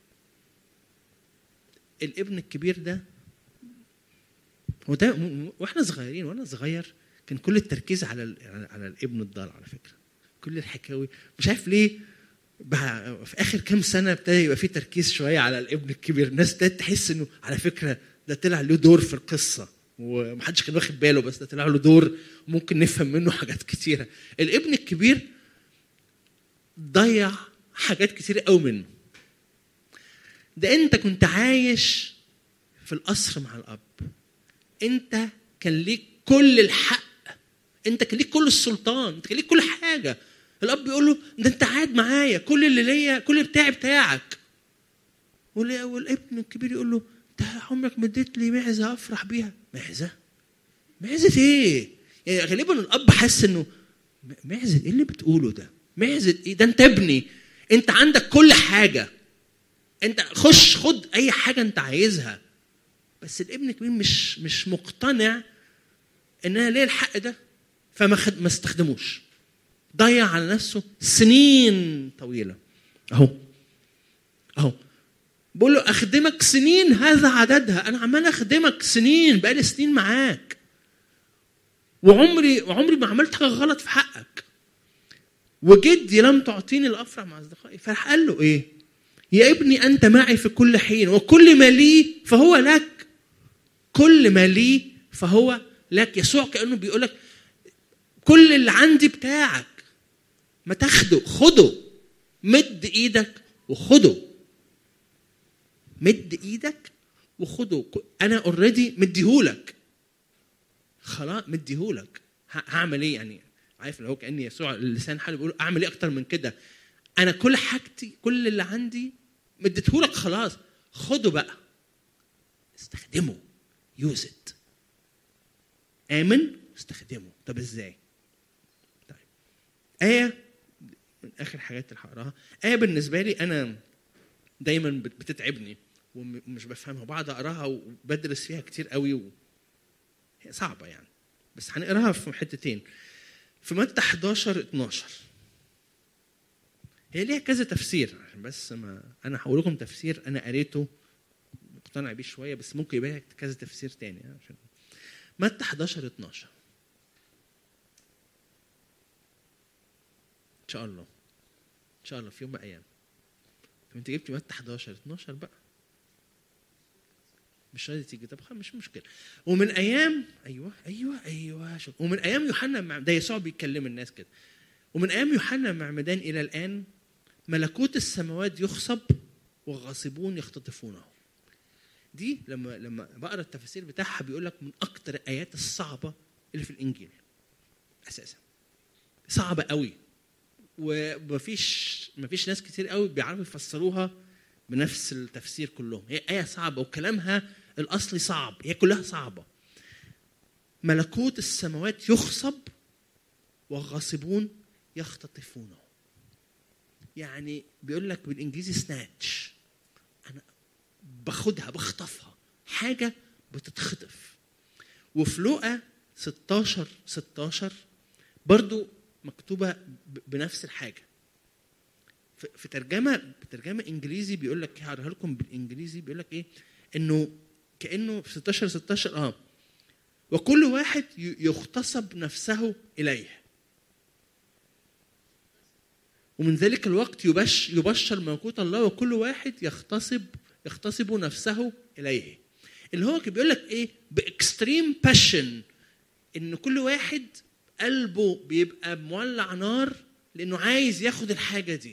الابن الكبير ده هو ده م- م- واحنا صغيرين وانا صغير كان كل التركيز على ال- على- على الابن الضال على فكره كل الحكاوي مش عارف ليه بقى في اخر كام سنه ابتدى يبقى في تركيز شويه على الابن الكبير الناس ابتدت تحس انه على فكره ده طلع له دور في القصه ومحدش كان واخد باله بس ده طلع له دور ممكن نفهم منه حاجات كتيره الابن الكبير ضيع حاجات كتير قوي منه ده انت كنت عايش في القصر مع الاب انت كان ليك كل الحق انت كان ليك كل السلطان انت كان ليك كل حاجه الاب بيقول له ده انت قاعد معايا كل اللي ليا كل بتاعي بتاعك وال- والابن الكبير يقول له انت عمرك ما اديت لي معزه افرح بيها معزه معزه ايه يعني غالبا الاب حس انه م- معزه ايه اللي بتقوله ده معزه ايه ده انت ابني انت عندك كل حاجه انت خش خد اي حاجه انت عايزها بس الابن الكبير مش مش مقتنع ان انا ليه الحق ده فما خد ما استخدموش ضيع على نفسه سنين طويله اهو اهو بقول له اخدمك سنين هذا عددها انا عمال اخدمك سنين بقالي سنين معاك وعمري وعمري ما عملت حاجه غلط في حقك وجدي لم تعطيني الافرح مع اصدقائي فراح قال له ايه يا ابني انت معي في كل حين وكل ما لي فهو لك كل ما لي فهو لك يسوع كانه بيقول لك كل اللي عندي بتاعك ما تاخده خده مد ايدك وخده مد ايدك وخده انا اوريدي مديهولك خلاص مديهولك ه- هعمل ايه يعني عارف اللي هو كان يسوع اللسان حاله بيقول اعمل ايه اكتر من كده انا كل حاجتي كل اللي عندي مديتهولك خلاص خده بقى استخدمه يوز ات امن استخدمه طب ازاي طيب ايه من اخر حاجات اللي هقراها ايه بالنسبه لي انا دايما بت- بتتعبني وم- ومش بفهمها بقعد اقراها وبدرس فيها كتير قوي و... هي صعبه يعني بس هنقراها في حتتين في متى 11 12 هي ليها كذا تفسير عشان بس ما انا هقول لكم تفسير انا قريته مقتنع بيه شويه بس ممكن يبقى لك كذا تفسير تاني عشان متى 11 12 ان شاء الله ان شاء الله في يوم من الايام طب انت جبتي متى 11 12 بقى مش راضي تيجي طب خلاص مش مشكله ومن ايام ايوه ايوه ايوه شوف. ومن ايام يوحنا مع ده يسوع بيكلم الناس كده ومن ايام يوحنا معمدان الى الان ملكوت السماوات يخصب والغاصبون يختطفونه دي لما لما بقرا التفاسير بتاعها بيقول لك من اكتر الايات الصعبه اللي في الانجيل اساسا صعبه قوي ومفيش مفيش ناس كتير قوي بيعرفوا يفسروها بنفس التفسير كلهم هي آية صعبة وكلامها الأصلي صعب هي كلها صعبة ملكوت السماوات يخصب والغاصبون يختطفونه يعني بيقول لك بالإنجليزي سناتش أنا باخدها بخطفها حاجه بتتخطف وفي لوقا 16 16 برضو مكتوبه ب- بنفس الحاجه في- في ترجمه ترجمه انجليزي بيقول لك هقراها لكم بالانجليزي بيقول لك ايه انه كانه في 16 16 اه وكل واحد ي- يغتصب نفسه اليه ومن ذلك الوقت يبش يبشر ملكوت الله وكل واحد يغتصب يغتصب نفسه اليه اللي هو كان بيقول لك ايه باكستريم باشن ان كل واحد قلبه بيبقى مولع نار لانه عايز ياخد الحاجه دي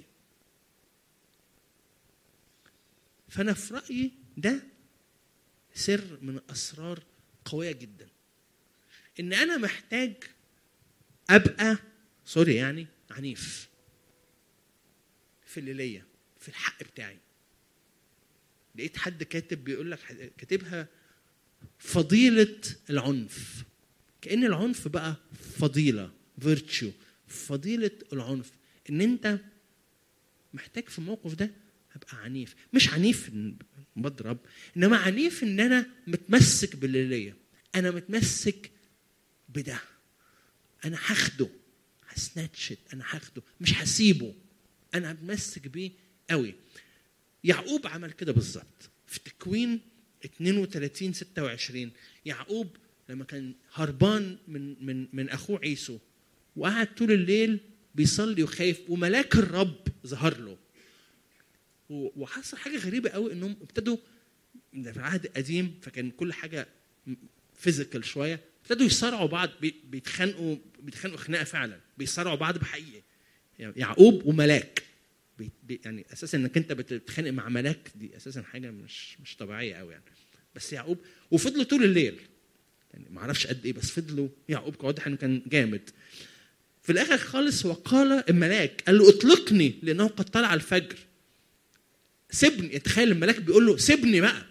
فانا في رايي ده سر من الاسرار قويه جدا ان انا محتاج ابقى سوري يعني عنيف في اللي ليا في الحق بتاعي لقيت حد كاتب بيقول لك كاتبها فضيلة العنف كأن العنف بقى فضيلة فيرتشو فضيلة العنف ان انت محتاج في الموقف ده ابقى عنيف مش عنيف إن بضرب انما عنيف ان انا متمسك باللي ليا انا متمسك بده انا هاخده هسناتشت انا هاخده مش هسيبه انا متمسك بيه قوي يعقوب عمل كده بالظبط في تكوين 32 26 يعقوب لما كان هربان من من من اخوه عيسو وقعد طول الليل بيصلي وخايف وملاك الرب ظهر له و- وحصل حاجه غريبه قوي انهم ابتدوا ده في العهد القديم فكان كل حاجه فيزيكال شويه ابتدوا يصارعوا بعض بي- بيتخانقوا بيتخانقوا خناقه فعلا بيصارعوا بعض بحقيقه يعني يعقوب وملاك بي بي يعني اساسا انك انت بتتخانق مع ملاك دي اساسا حاجه مش مش طبيعيه قوي يعني بس يعقوب وفضلوا طول الليل يعني ما اعرفش قد ايه بس فضلوا يعقوب واضح انه كان جامد في الاخر خالص وقال الملاك قال له اطلقني لانه قد طلع الفجر سيبني تخيل الملاك بيقول له سيبني بقى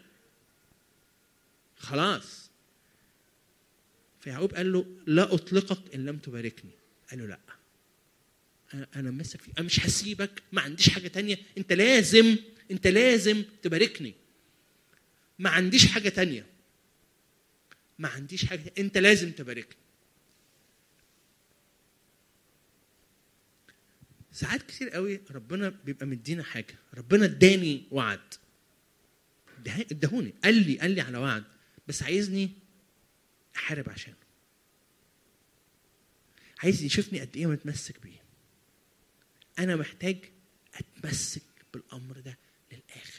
خلاص فيعقوب قال له لا اطلقك ان لم تباركني قال له لا انا انا ماسك فيك انا مش هسيبك ما عنديش حاجه تانية انت لازم انت لازم تباركني ما عنديش حاجه تانية ما عنديش حاجه انت لازم تباركني ساعات كتير قوي ربنا بيبقى مدينا حاجه ربنا اداني وعد ده- اداهوني قال لي قال لي على وعد بس عايزني احارب عشانه عايز يشوفني قد ايه متمسك بيه انا محتاج اتمسك بالامر ده للاخر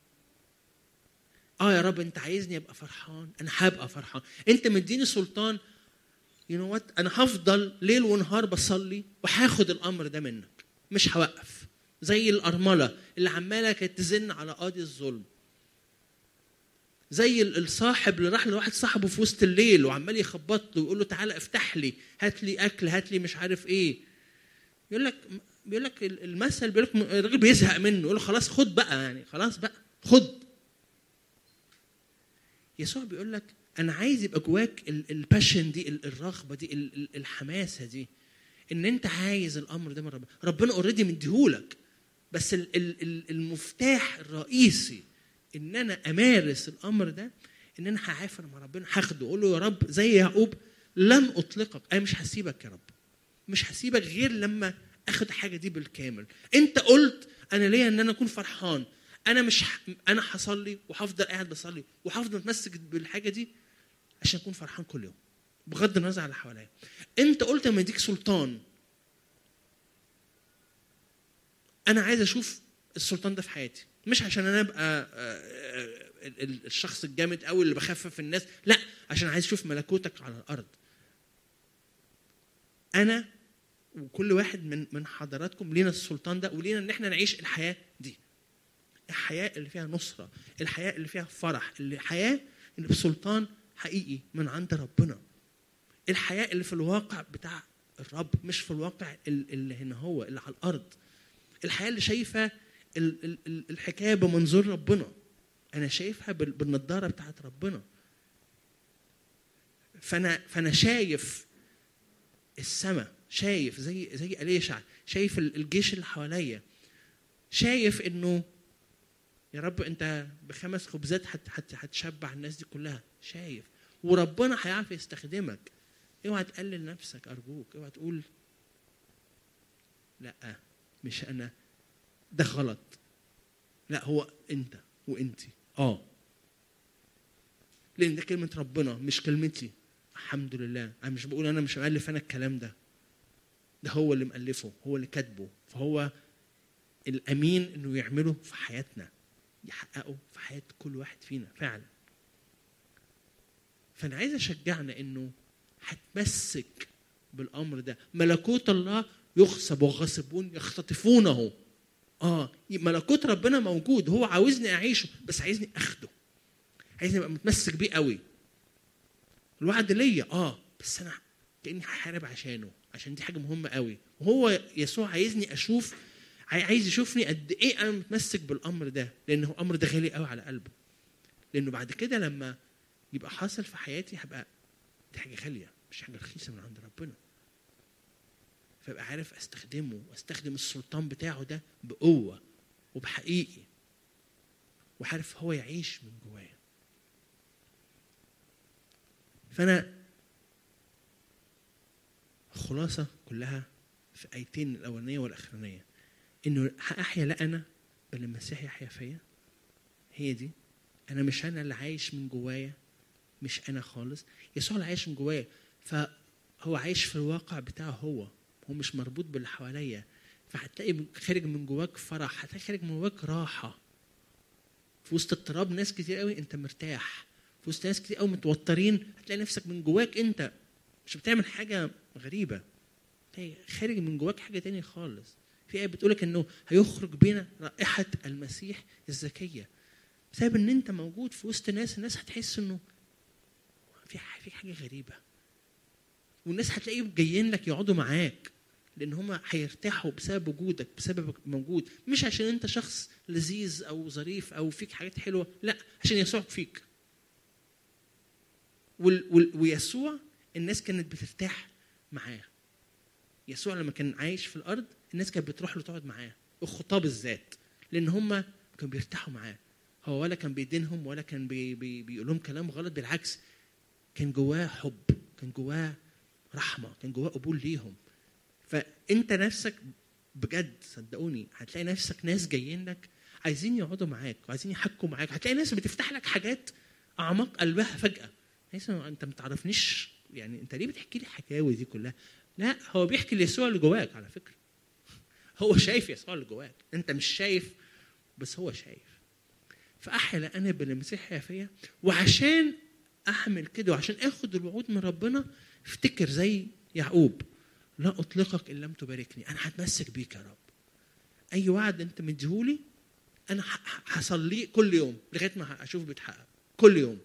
اه يا رب انت عايزني ابقى فرحان انا هبقى فرحان انت مديني سلطان يو نو وات انا هفضل ليل ونهار بصلي وهاخد الامر ده منك مش هوقف زي الارمله اللي عماله كانت تزن على قاضي الظلم زي ال- الصاحب اللي راح لواحد صاحبه في وسط الليل وعمال يخبط له ويقول له تعالى افتح لي هات لي اكل هات لي مش عارف ايه يقول لك بيقول لك ال- المثل بيقول لك الراجل بيزهق منه يقول له خلاص خد بقى يعني خلاص بقى خد يسوع بيقول لك انا عايز يبقى جواك ال- الباشن دي ال- الرغبه دي ال- ال- الحماسه دي ان انت عايز الامر ده من ربنا ربنا اوريدي مديهولك بس ال- ال- ال- المفتاح الرئيسي ان انا امارس الامر ده ان انا هعافر مع ربنا هاخده اقول له يا رب زي يعقوب لن اطلقك انا مش هسيبك يا رب مش هسيبك غير لما اخد الحاجه دي بالكامل انت قلت انا ليا ان انا اكون فرحان انا مش ح... انا هصلي وهفضل قاعد بصلي وهفضل متمسك بالحاجه دي عشان اكون فرحان كل يوم بغض النظر عن اللي حواليا انت قلت لما يديك سلطان انا عايز اشوف السلطان ده في حياتي مش عشان انا ابقى آه، آه، ال- ال- الشخص الجامد قوي اللي بخفف الناس لا عشان عايز اشوف ملكوتك على الارض انا وكل واحد من من حضراتكم لينا السلطان ده ولينا ان احنا نعيش الحياه دي الحياه اللي فيها نصره الحياه اللي فيها فرح الحياه اللي بسلطان حقيقي من عند ربنا الحياه اللي في الواقع بتاع الرب مش في الواقع ال- اللي هنا هو اللي على الارض الحياه اللي شايفه ال- ال- ال- الحكايه بمنظور ربنا انا شايفها بال- بالنضاره بتاعت ربنا فانا فانا شايف السماء شايف زي زي اليشع شايف ال- الجيش اللي حواليا شايف انه يا رب انت بخمس خبزات هت- هت- هتشبع الناس دي كلها شايف وربنا هيعرف يستخدمك اوعى تقلل نفسك ارجوك اوعى تقول لا مش انا ده غلط لا هو انت وانتي اه لان ده كلمه ربنا مش كلمتي الحمد لله انا مش بقول انا مش مؤلف انا الكلام ده ده هو اللي مؤلفه هو اللي كاتبه فهو الامين انه يعمله في حياتنا يحققه في حياه كل واحد فينا فعلا فانا عايز اشجعنا انه هتمسك بالامر ده ملكوت الله يغصب وغاصبون يختطفونه اه ملكوت ربنا موجود هو عاوزني اعيشه بس عايزني اخده عايزني ابقى متمسك بيه قوي الوعد ليا اه بس انا كاني هحارب عشانه عشان دي حاجه مهمه قوي وهو يسوع عايزني اشوف عاي- عايز يشوفني قد ايه انا متمسك بالامر ده لان هو الامر ده غالي قوي على قلبه لانه بعد كده لما يبقى حاصل في حياتي هبقى دي حاجه غاليه مش حاجه رخيصه من عند ربنا فابقى عارف استخدمه واستخدم السلطان بتاعه ده بقوه وبحقيقي وعارف هو يعيش من جوايا فانا الخلاصه كلها في ايتين الاولانيه والاخرانيه انه احيا لا انا بل المسيح يحيا فيا هي دي انا مش انا اللي عايش من جوايا مش انا خالص يسوع اللي عايش من جوايا فهو عايش في الواقع بتاعه هو هو مش مربوط باللي حواليا فهتلاقي من- خارج من جواك فرح هتلاقي خارج من جواك راحه في وسط اضطراب ناس كتير قوي انت مرتاح في وسط ناس كتير قوي متوترين هتلاقي نفسك من جواك انت مش بتعمل حاجه غريبه هتلاقي خارج من جواك حاجه تانية خالص في آية بتقولك إنه هيخرج بينا رائحة المسيح الزكية بسبب إن أنت موجود في وسط ناس الناس هتحس إنه في ح- في حاجة غريبة والناس هتلاقيهم جايين لك يقعدوا معاك لأن هما هيرتاحوا بسبب وجودك بسببك موجود مش عشان أنت شخص لذيذ أو ظريف أو فيك حاجات حلوة لا عشان يسوع فيك وال وال ويسوع الناس كانت بترتاح معاه يسوع لما كان عايش في الارض الناس كانت بتروح له تقعد معاه الخطاب الذات لان هم كانوا بيرتاحوا معاه هو ولا كان بيدينهم ولا كان بي بي بيقول لهم كلام غلط بالعكس كان جواه حب كان جواه رحمه كان جواه قبول ليهم فانت نفسك بجد صدقوني هتلاقي نفسك ناس جايين لك عايزين يقعدوا معاك وعايزين يحكوا معاك هتلاقي ناس بتفتح لك حاجات اعماق قلبها فجاه ناس انت ما تعرفنيش يعني انت ليه بتحكي لي الحكاوي دي كلها لا هو بيحكي ليسوع اللي جواك على فكره هو شايف يسوع اللي جواك انت مش شايف بس هو شايف فاحيا لا انا بالمسيح يحيا فيا وعشان احمل كده وعشان اخد الوعود من ربنا افتكر زي يعقوب لا اطلقك ان لم تباركني انا هتمسك بيك يا رب اي وعد انت مديهولي انا ه- ه- هصليه كل يوم لغايه ما اشوف بيتحقق كل يوم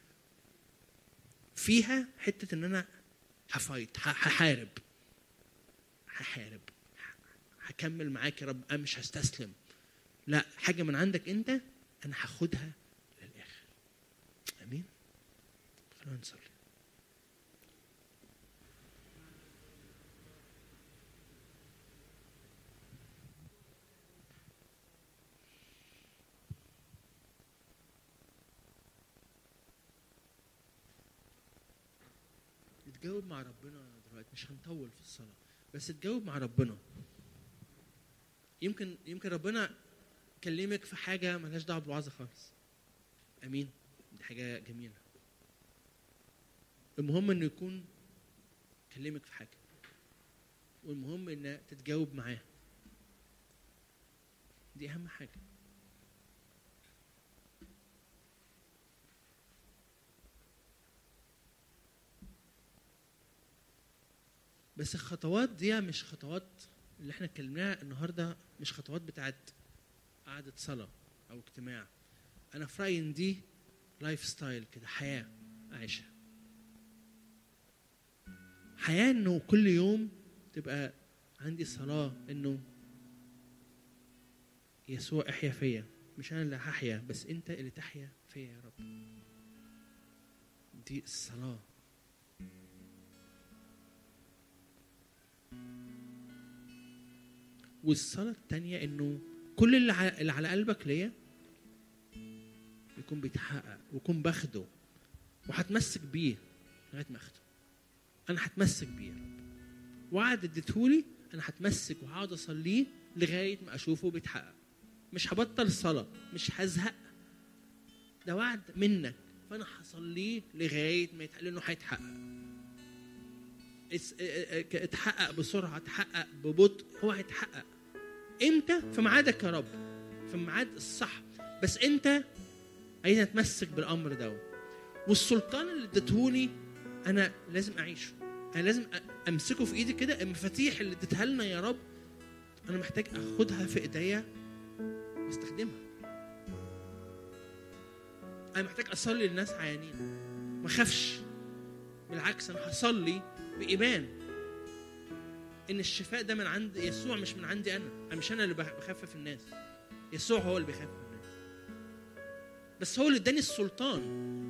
فيها حته ان انا هفايت ه- هحارب هحارب ه- هكمل معاك يا رب انا مش هستسلم لا حاجه من عندك انت انا هاخدها للاخر امين خلينا نصلي تجاوب مع ربنا دلوقتي مش هنطول في الصلاة بس تجاوب مع ربنا يمكن يمكن ربنا كلمك في حاجة ملهاش دعوة بالوعظة خالص أمين دي حاجة جميلة المهم إنه يكون كلمك في حاجة والمهم إن تتجاوب معاه دي أهم حاجة بس الخطوات دي مش خطوات اللي احنا اتكلمناها النهارده مش خطوات بتاعت قعدة صلاة أو اجتماع أنا في رأيي إن دي لايف ستايل كده حياة أعيشها حياة إنه كل يوم تبقى عندي صلاة إنه يسوع احيا فيا مش أنا اللي هحيا بس أنت اللي تحيا فيا يا رب دي الصلاة والصلاة التانية إنه كل اللي على, اللي على قلبك ليا يكون بيتحقق ويكون باخده وهتمسك بيه لغايه ما اخده انا هتمسك بيه يا رب وعد اديتهولي انا هتمسك وهقعد اصليه لغايه ما اشوفه بيتحقق مش هبطل صلاه مش هزهق ده وعد منك فانا هصليه لغايه ما يتحقق لانه هيتحقق اس- اه- اه- اه- اتحقق بسرعه اتحقق ببطء هو هيتحقق امتى في ميعادك يا رب في الميعاد الصح بس انت عايز اتمسك بالامر ده والسلطان اللي اديتهولي انا لازم اعيشه انا لازم أ- امسكه في ايدي كده المفاتيح اللي اديتها لنا يا رب انا محتاج اخدها في ايديا واستخدمها انا محتاج اصلي للناس عيانين ما اخافش بالعكس انا هصلي بايمان ان الشفاء ده من عند يسوع مش من عندي انا انا مش انا اللي بخ- بخفف الناس يسوع هو اللي بيخفف الناس بس هو اللي اداني السلطان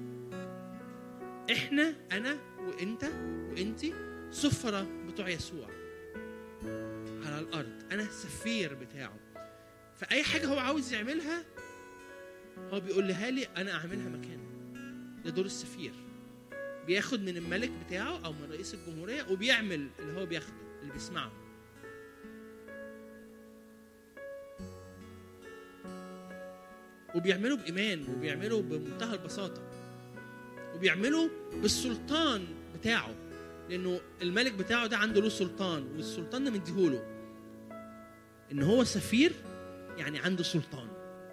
احنا انا وانت وانتي سفرة بتوع يسوع على الارض انا السفير بتاعه فاي حاجه هو عاوز يعملها هو بيقول لها لي انا اعملها مكانه ده دور السفير بياخد من الملك بتاعه او من رئيس الجمهوريه وبيعمل اللي هو بياخده اللي بيسمعه وبيعمله بايمان وبيعمله بمنتهى البساطه وبيعمله بالسلطان بتاعه لانه الملك بتاعه ده عنده له سلطان والسلطان ده مديهوله ان هو سفير يعني عنده سلطان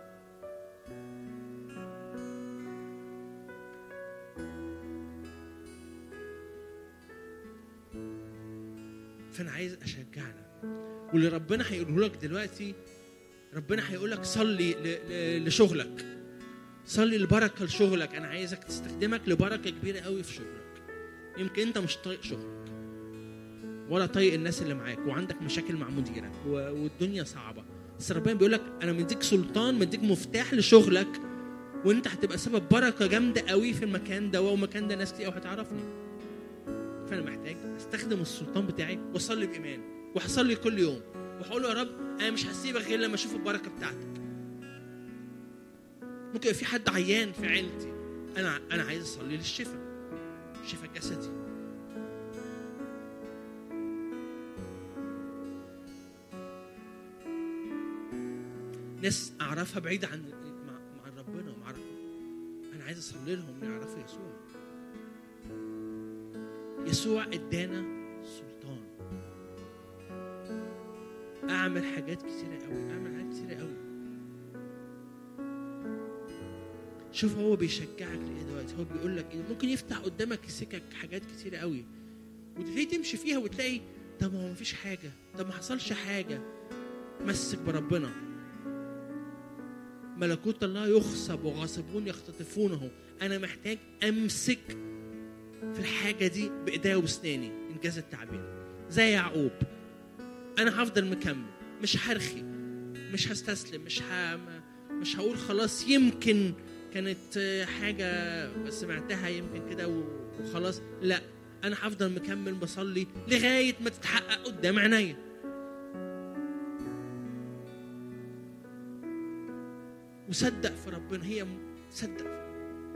فانا عايز اشجعنا واللي ربنا هيقوله لك دلوقتي ربنا هيقول لك صلي ل- ل- لشغلك صلي البركه لشغلك انا عايزك تستخدمك لبركه كبيره قوي في شغلك يمكن انت مش طايق شغلك ولا طايق الناس اللي معاك وعندك مشاكل مع مديرك و- والدنيا صعبه بس ربنا بيقول لك انا مديك سلطان مديك مفتاح لشغلك وانت هتبقى سبب بركه جامده قوي في المكان ده والمكان ده ناس كتير قوي هتعرفني فانا محتاج استخدم السلطان بتاعي واصلي بايمان وهصلي كل يوم وهقول له يا رب انا مش هسيبك غير لما اشوف البركه بتاعتك ممكن يبقى في حد عيان في عيلتي انا انا عايز اصلي للشفاء شفاء جسدي ناس اعرفها بعيده عن مع, مع ربنا مع ربنا انا عايز اصلي لهم يعرفوا يسوع يسوع ادانا سلطان اعمل حاجات كتيره قوي اعمل حاجات كتيره قوي شوف هو بيشجعك لايه دلوقتي هو بيقول لك إيه ممكن يفتح قدامك سكك حاجات كتيره قوي وتبتدي تمشي فيها وتلاقي طب ما هو مفيش حاجه طب ما حصلش حاجه مسك بربنا ملكوت الله يخصب وغاصبون يختطفونه انا محتاج امسك في الحاجه دي بايديا وبسناني انجاز التعبير زي يعقوب انا هفضل مكمل مش هرخي مش هستسلم مش ه... مش هقول خلاص يمكن كانت حاجه سمعتها يمكن كده و- وخلاص لا انا هفضل مكمل بصلي لغايه ما تتحقق قدام عينيا وصدق في ربنا هي م- صدق في ربنا.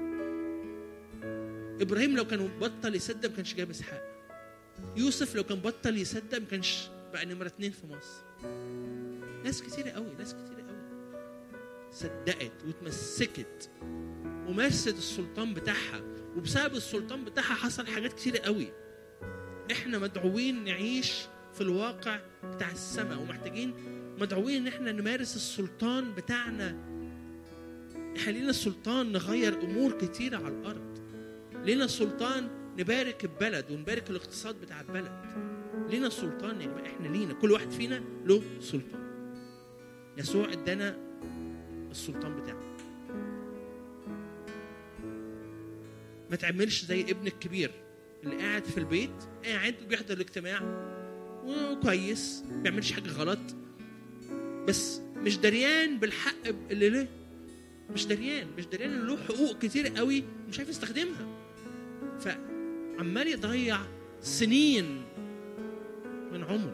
ابراهيم لو كان بطل يصدق ما كانش جاب اسحاق يوسف لو كان بطل يصدق ما كانش بقى نمره اتنين في مصر ناس كتيرة قوي ناس كتيرة قوي صدقت وتمسكت ومارست السلطان بتاعها وبسبب السلطان بتاعها حصل حاجات كتيرة قوي احنا مدعوين نعيش في الواقع بتاع السماء ومحتاجين مدعوين ان احنا نمارس السلطان بتاعنا احنا لينا السلطان نغير امور كتيرة على الارض لينا السلطان نبارك البلد ونبارك الاقتصاد بتاع البلد لينا سلطان يا جماعه احنا لينا كل واحد فينا له سلطان يسوع ادانا السلطان بتاعه ما تعملش زي ابن الكبير اللي قاعد في البيت قاعد وبيحضر الاجتماع وكويس ما بيعملش حاجه غلط بس مش دريان بالحق اللي له مش دريان مش دريان ان له حقوق كتير قوي مش عارف يستخدمها فعمال يضيع سنين من عمره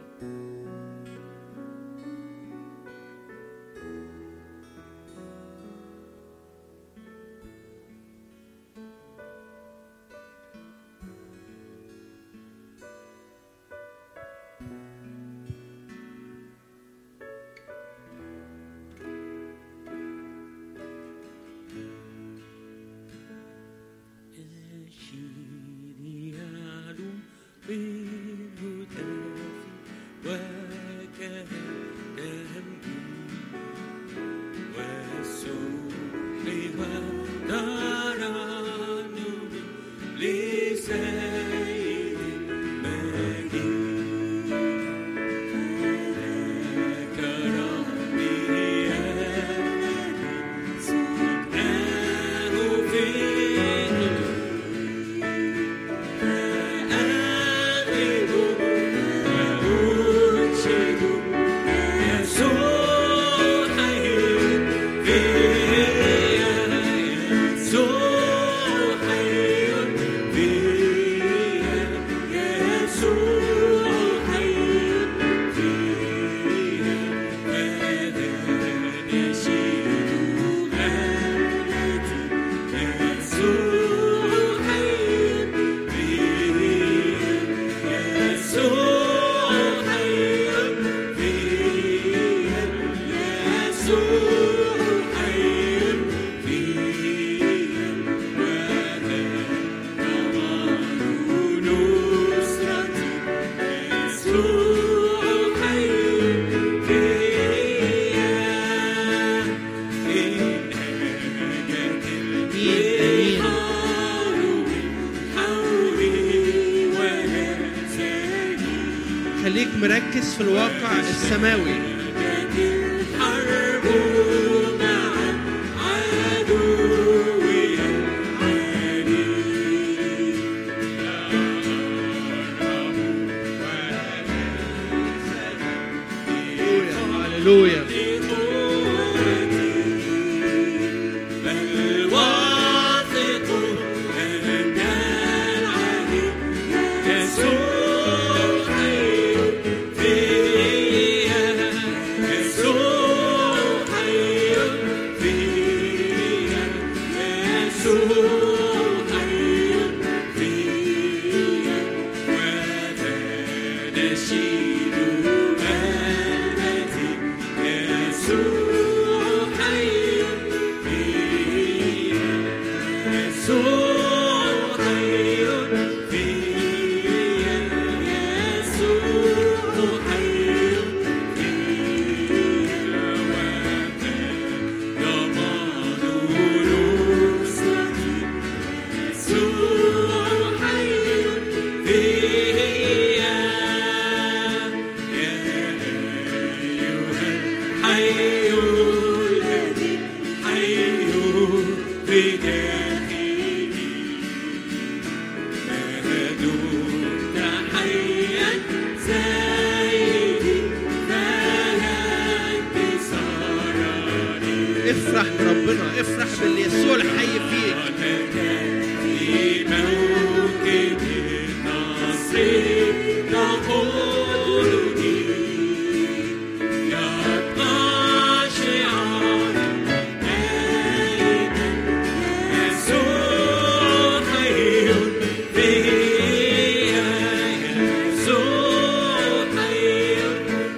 بالهتاف وكهدم والسبح والترنم لسيد المجيد هناك ربي سكناه في فآمن وأنشد يسوع حي فيا يسوع حي فيا يسوع حي فيا ماذا نشيد أمتي يسوع حي فيا يسوع حي فيا يسوع حي فيا وأنا ضمان نصرتي يسوع حي فيا إن هاجت البحار حولي ولا زالي خليك مركز في الواقع السماوي كانت الحرب مع عدوي العالي لا أرغب ولا أحزن هللويا بل واثق أن العلي يسوع حي فيا يسوع حي فيا يسوع حي فيا وذا نشيد أمتي يسوع حي فيا يسوع حي فيا يسوع حي فيا وذا ضمان نصرتي يسوع حي فيا يا أيها الحي الذي حي بداخلي ما دمت حيا سيدي فلا انتصارني افرح بربنا افرح باللي يسوع الحي فيك في موكب النصر تقودني يطلع شعار دائما يسوع حي فيا يسوع حي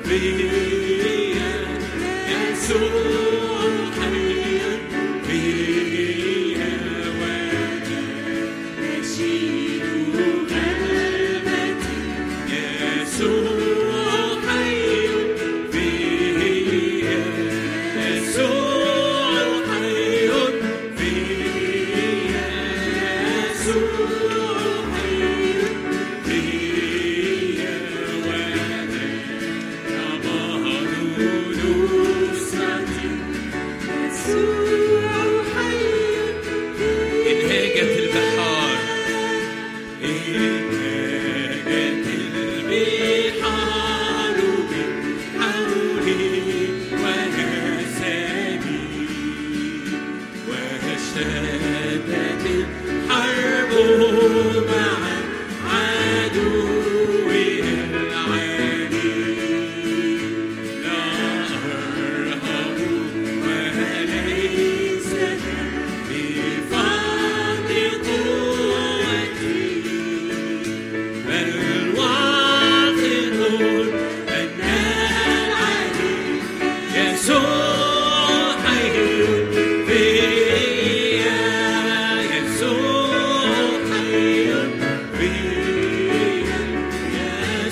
فيا يسوع حي فيا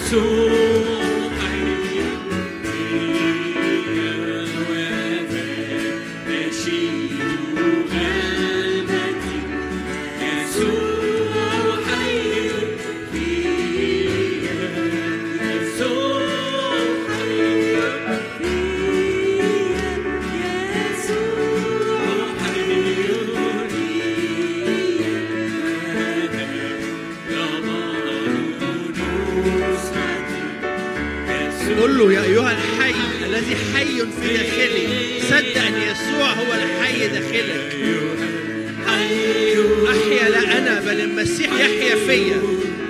يسوع حي فيا وماشي غلبتي يسوع حي فيا يسوع حي قل له يا أيها الحي الذي حي في داخلي صدق أن يسوع هو الحي داخلك أحيا لا أنا بل المسيح يحيا فيا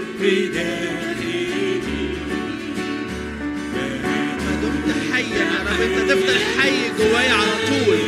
ما دمت حيا يا رب أنت تفضل حي جوايا على طول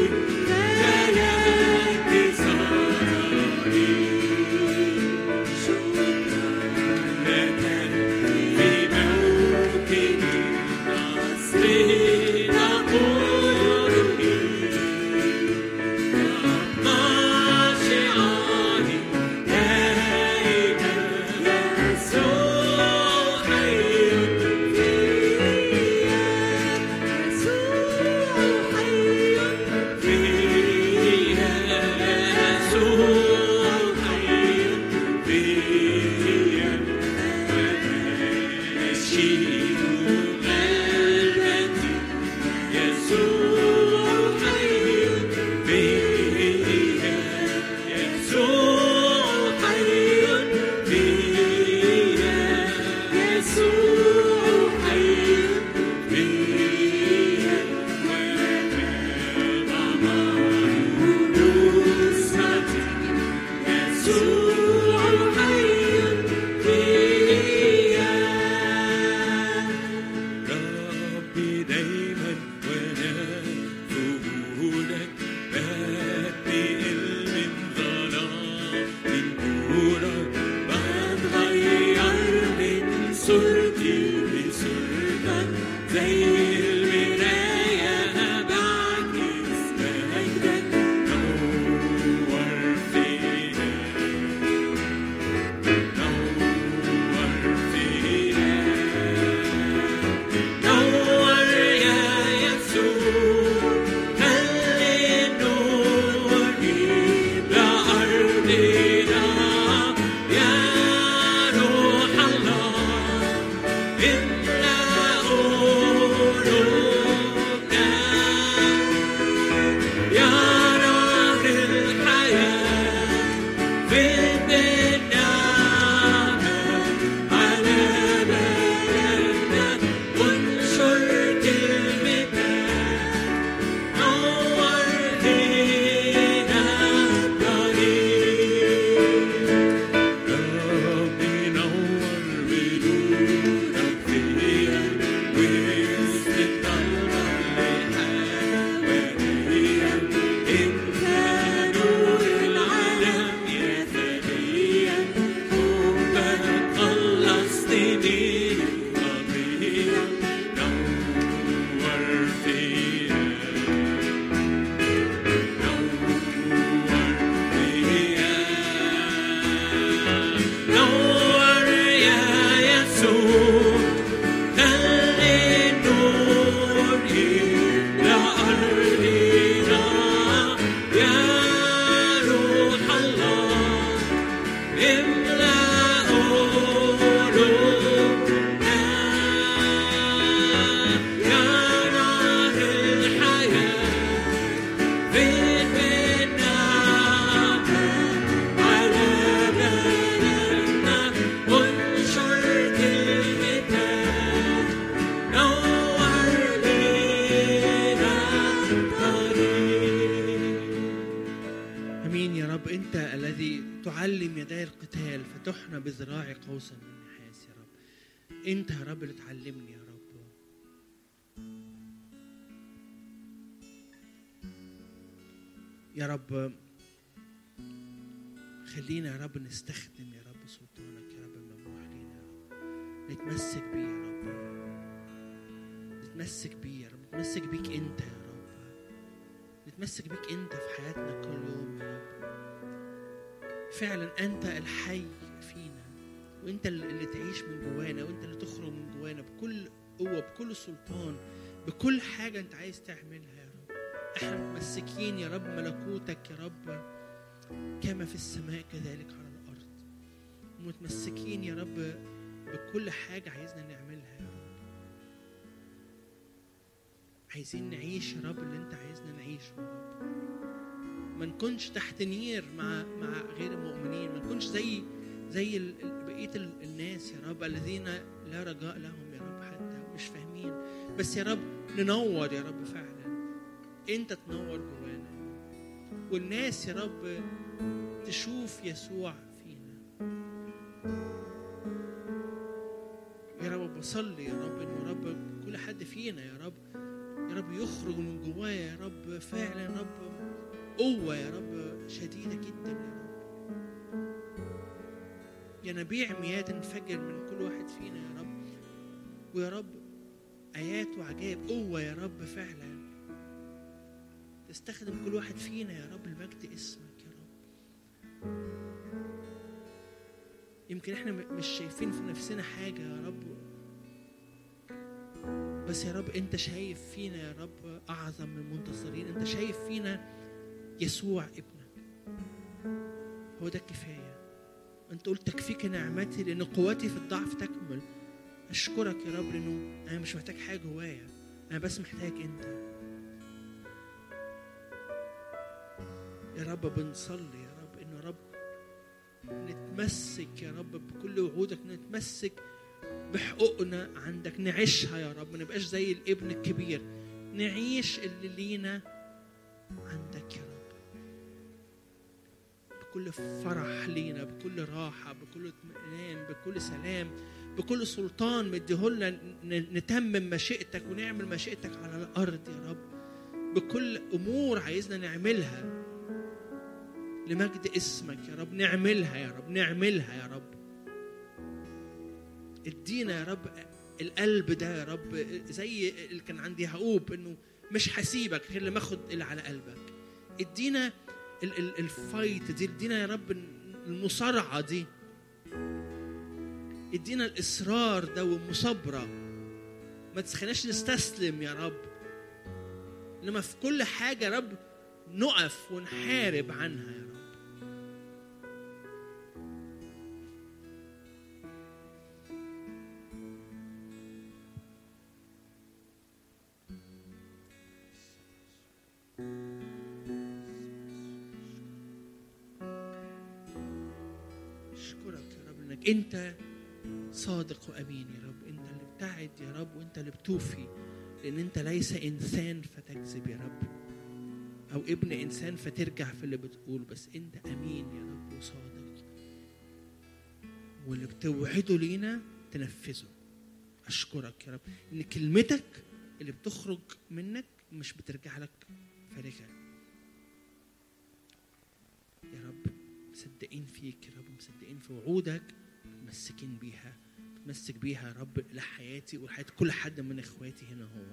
ربي دايما وانا في وجودك بتنقل من ظلام لنورك بتغير من صورتي لصورتك زي المراية بعكس مجدك نور فينا نور فينا نور يا يسوع خلي النور لأرضنا يا روح الله املأ قلوبنا يا نار الحياة في النعمة على بلدنا وانشر كلمتك نور فينا الطريق ربي نور بنورك فينا وسط الضلمة اللي حواليا انت نور العالم يا ثريا حبك خلصتني قضية نور فينا نور يا يسوع خلي النور لأرضنا يا روح الله املأ قلوبنا يا نار الحياة في النعمة على بلدنا وانشر كلمتك نور لينا الطريق امين يا رب انت الذي تعلم يدي القتال فتحنى بذراع قوسا من نحاس يا رب انت يا رب اللي تعلمني يا رب يا رب خلينا يا رب نستخدم يا رب سلطانك يا رب الممنوح لينا يا رب نتمسك بيه يا رب نتمسك بيه يا رب نتمسك بيك انت يا رب نتمسك بيك انت في حياتنا كل يوم يا رب فعلا انت الحي فينا وانت اللي تعيش من جوانا وانت اللي تخرج من جوانا بكل قوه بكل سلطان بكل حاجه انت عايز تعملها يا رب احنا متمسكين يا رب ملكوتك يا رب كما في السماء كذلك على الارض متمسكين يا رب بكل حاجه عايزنا نعملها يا رب عايزين نعيش يا رب اللي انت عايزنا نعيشه يا رب ما نكونش تحت نير مع مع غير المؤمنين ما نكونش زي زي ال- ال- بقيه ال- الناس يا رب الذين لا رجاء لهم يا رب حتى مش فاهمين بس يا رب ننور يا رب فعلا انت تنور جوانا والناس يا رب تشوف يسوع فينا يا رب بصلي يا رب انه رب كل حد فينا يا رب يا رب يخرج من جوايا يا رب فعلا يا رب قوة يا رب شديدة جدا يا رب ينابيع مياه تنفجر من كل واحد فينا يا رب ويا رب آيات وعجائب قوة يا رب فعلا تستخدم كل واحد فينا يا رب المجد اسمك يا رب يمكن احنا م- مش شايفين في نفسنا حاجة يا رب بس يا رب انت شايف فينا يا رب اعظم من المنتصرين انت شايف فينا يسوع ابنك هو ده الكفايه انت قلت تكفيك نعمتي لان قوتي في الضعف تكمل اشكرك يا رب لانه انا مش محتاج حاجه جوايا انا بس محتاج انت يا رب بنصلي يا رب انه يا رب نتمسك يا رب بكل وعودك نتمسك بحقوقنا عندك نعيشها يا رب ما نبقاش زي الابن الكبير نعيش اللي لينا عندك يا رب بكل فرح لينا بكل راحة بكل اطمئنان بكل سلام بكل سلطان مديهولنا ن- نتمم مشيئتك ونعمل مشيئتك على الأرض يا رب بكل أمور عايزنا نعملها لمجد اسمك يا رب نعملها يا رب نعملها يا رب ادينا يا رب القلب ده يا رب زي اللي كان عند يعقوب انه مش هسيبك غير لما اخد اللي على قلبك ادينا ال- ال- الفايت دي ادينا يا رب المصارعه دي ادينا الاصرار ده والمصابره ما تخليناش نستسلم يا رب انما في كل حاجه يا رب نقف ونحارب عنها يا رب اشكرك يا رب انك انت صادق وامين يا رب انت اللي بتعد يا رب وانت اللي بتوفي لان انت ليس انسان فتكذب يا رب او ابن انسان فترجع في اللي بتقول بس انت امين يا رب وصادق واللي بتوعده لينا تنفذه اشكرك يا رب ان كلمتك اللي بتخرج منك مش بترجع لك فارغه يا رب مصدقين فيك يا رب مصدقين في وعودك متمسكين بيها متمسك بيها يا رب لحياتي ولحياة كل حد من اخواتي هنا هو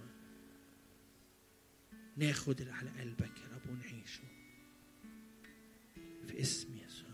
ناخد اللي على قلبك يا رب ونعيشه في اسم يسوع